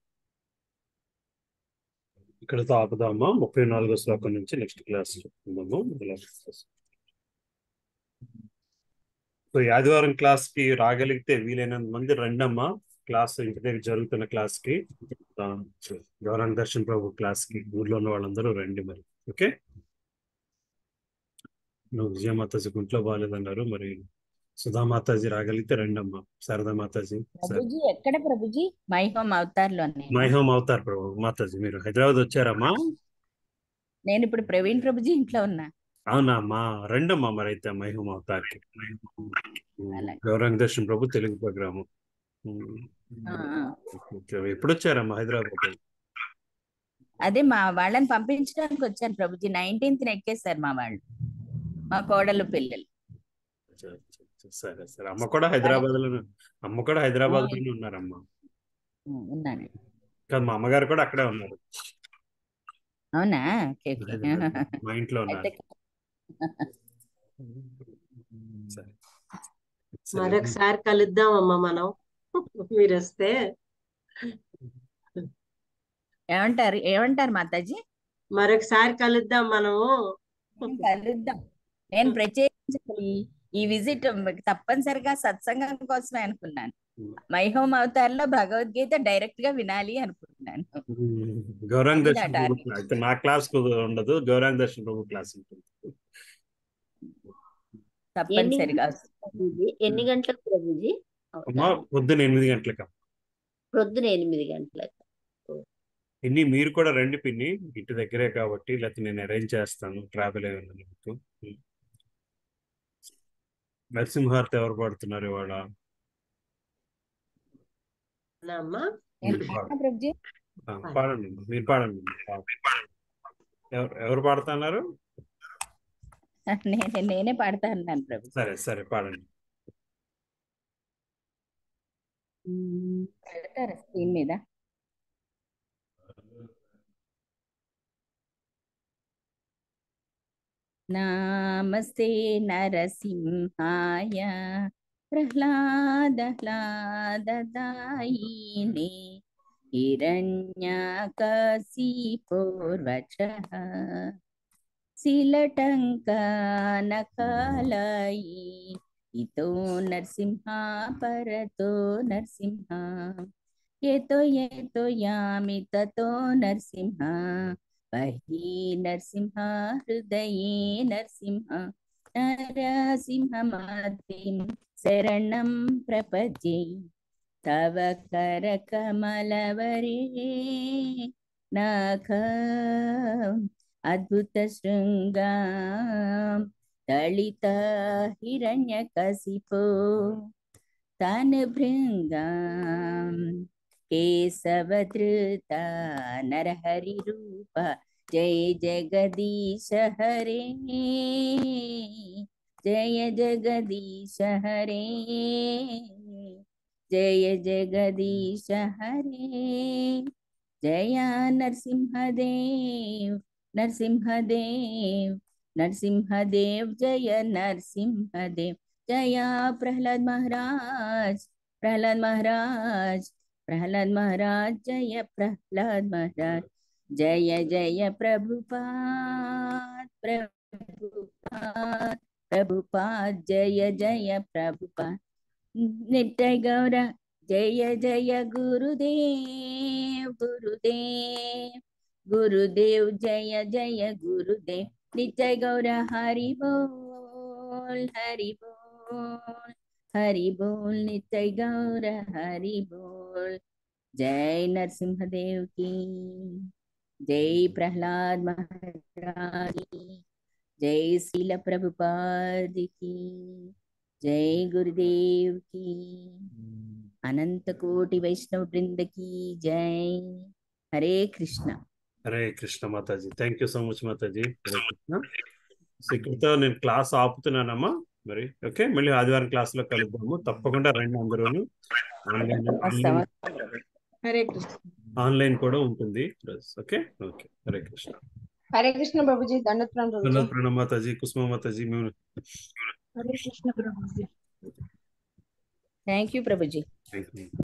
Speaker 1: ఇక్కడతో ఆపుదామా ముప్పై నాలుగో శ్లోకం నుంచి నెక్స్ట్ క్లాస్ చెప్పుకుందాము సో ఈ ఆదివారం క్లాస్ కి రాగలిగితే వీలైనంత మంది రండమ్మా క్లాస్ ఇంటి దగ్గర జరుగుతున్న క్లాస్ కి ఆ, గౌరవ దర్శన్ ప్రభు క్లాస్ కి ఊర్లో ఉన్న వాళ్ళందరూ రండి మరి ఓకే నువ్వు విజయమాతాజీ గుంట్లో బాగాలేదన్నారు మరి సుధామాతాజీ రాగలిగితే రండమ్మా శారదా మాతాజీ సరే
Speaker 17: ప్రభుజీ ఎక్కడ ప్రభుజీ మై హోమ్ అవతార్లోనే
Speaker 1: మై హోమ్ అవుతారు ప్రభు మాతాజీ మీరు హైదరాబాద్ వచ్చారమ్మా
Speaker 17: నేను ఇప్పుడు ప్రవీణ్ ప్రభుజీ ఇంట్లో ఉన్నా
Speaker 1: అవునా అమ్మా రెండమ్మా మరి అయితే మై హోమ్ అవుతారుకి గౌరంగ దర్శన్ ప్రభు తెలుగు ప్రోగ్రాము ఉమ్.
Speaker 17: ఆ, ఆ.
Speaker 1: ఓకే. ఎప్పుడు వచ్చారమ్మా హైదరాబాద్
Speaker 17: అదే మా వాళ్ళని పంపించడానికి వచ్చాను ప్రభుజీ నైన్టీన్త్ ఎక్కేశారు మా వాళ్ళు మా కోడలు పిల్లలు
Speaker 1: సరే సరే అమ్మ కూడా హైదరాబాద్ లో అమ్మ కూడా హైదరాబాద్ లోనే ఉన్నారమ్మా
Speaker 17: ఉమ్, ఉన్నాను
Speaker 1: కాదు మా అమ్మగారు కూడా అక్కడే ఉన్నారు
Speaker 17: అవునా ఓకే ఓకే
Speaker 1: హైదరాబాద్. మా ఇంట్లో ఉన్నారు
Speaker 17: అయితే
Speaker 1: సరే సరే
Speaker 14: మరొకసారి కలుద్దామమ్మా మనం మీరు వస్తే
Speaker 17: ఏమంటారు ఏమంటారు మాతాజీ
Speaker 14: మరొకసారి కలుద్దాం మనము
Speaker 17: కలుద్దాం నేను ప్రత్యేకించి అసలు ఈ- ఈ విజిట్ తప్పనిసరిగా సత్సంగం కోసమే అనుకున్నాను మై హోమ్ అవతార్లో భగవద్గీత డైరెక్ట్ గా వినాలి అనుకుంటున్నాను
Speaker 1: గౌరాంగ్
Speaker 17: అది నా
Speaker 1: దర్శన్ ప్రభు
Speaker 17: టార్గెట్
Speaker 1: క్లాస్ అయితే నా క్లాస్ ఉండదు గౌరాంగ్ దర్శన్ ప్రభు క్లాస్ ఉంటుంది
Speaker 11: ఎన్ని
Speaker 17: తప్పనిసరిగా
Speaker 11: గంటలకు ప్రభుజీ ఎన్ని గంటలకు ప్రభుజీ
Speaker 1: అమ్మా పొద్దున ఎనిమిది గంటలకు
Speaker 11: ప్రొద్దున ఎనిమిది గంటలకు
Speaker 1: పిన్ని మీరు కూడా రండి పిన్ని ఇంటి దగ్గరే కాబట్టి లేకపోతే నేను అరేంజ్ చేస్తాను ట్రావెల్ అయ్యి ఉన్నాను మీకు నరసింహార్తి ఎవరు పాడుతున్నారు ఇవాళ
Speaker 14: నా అమ్మా
Speaker 17: నేను
Speaker 1: మీరు పాడు
Speaker 17: పాడనా ప్రభుజీ
Speaker 1: ఆ, పాడండి మీరు పాడండి ఎవరు ఎవరు పాడుతున్నారు
Speaker 17: నేనే నేనే పాడుతా అన్నాను ప్రభు
Speaker 1: సరే సరే పాడండి
Speaker 17: పెడతారా స్క్రీన్ మీద నామస్తే నరసింహాయ ప్రహ్లాదహ్లాదదాయినే హిరణ్యకశిపోర్వచః శిలటంకనకాలయి ఇతో నరసింహ పరతో నరసింహ ఏతో ఏతో యామి తతో నరసింహ బహి నరసింహ హృదయే నరసింహ నరసింహమతిం శరణం ప్రపద్యే తవ కరకమలవరే నఖ అద్భుత శృంగా దళిత హిరణ్యకశిపో తన భృంగాం కేశవధృత నరహరి రూప జయ జగదీశ హరే జయ జగదీశ హరే జయ జగదీశ హరే జయ నరసింహదేవ్ నరసింహదేవ్ నరసింహదేవ్ జయ నరసింహదేవ్ జయ ప్రహ్లాద్ మహారాజ్ ప్రహ్లాద్ మహారాజ్ ప్రహ్లాద్ మహారాజ్ జయ ప్రహ్లాద్ మహారాజ్ జయ జయ ప్రభుపాద్ ప్రభుపాద్ ప్రభుపాద్ జయ జయ ప్రభుపాద్ నిత్య గౌర జయ జయ గురుదేవ్ గురుదేవ్ గురుదేవ్ జయ జయ గురుదేవ్ నిత్య గౌర హరి బోల్ హరి బోల్ హరి బోల్ నిత్య గౌర హరి బోల్ జై నరసింహదేవ్ की जय प्रहलाद महाराज की जय शील प्रभुपाद की जय गुरुदेव की अनंत कोटि वैष्णव वृंद की जय हरे कृष्ण
Speaker 1: హరే కృష్ణ మాతాజీ థ్యాంక్ యూ సో మచ్ మాతాజీ హరే కృష్ణ సో ఇక్కడితో నేను క్లాస్ ఆపుతున్నానమ్మా మరి ఓకే మళ్ళీ ఆదివారం క్లాస్ లో కలుద్దాము తప్పకుండా రండి అందరూ ఆన్లైన్
Speaker 17: వస్తాం
Speaker 14: హరే కృష్ణ
Speaker 1: ఆన్లైన్ కూడా ఉంటుంది ఓకే ఓకే హరే కృష్ణ
Speaker 7: హరే కృష్ణ ప్రభుజీ దండత్ ప్రణామం ప్రభుజీ
Speaker 1: ధన్యవాద ప్రణామ మాతాజీ కుసుమ మాతాజీ మేము
Speaker 7: హరే కృష్ణ ప్రభుజీ
Speaker 17: थैंक यू प्रभु जी
Speaker 1: థ్యాంక్ యూ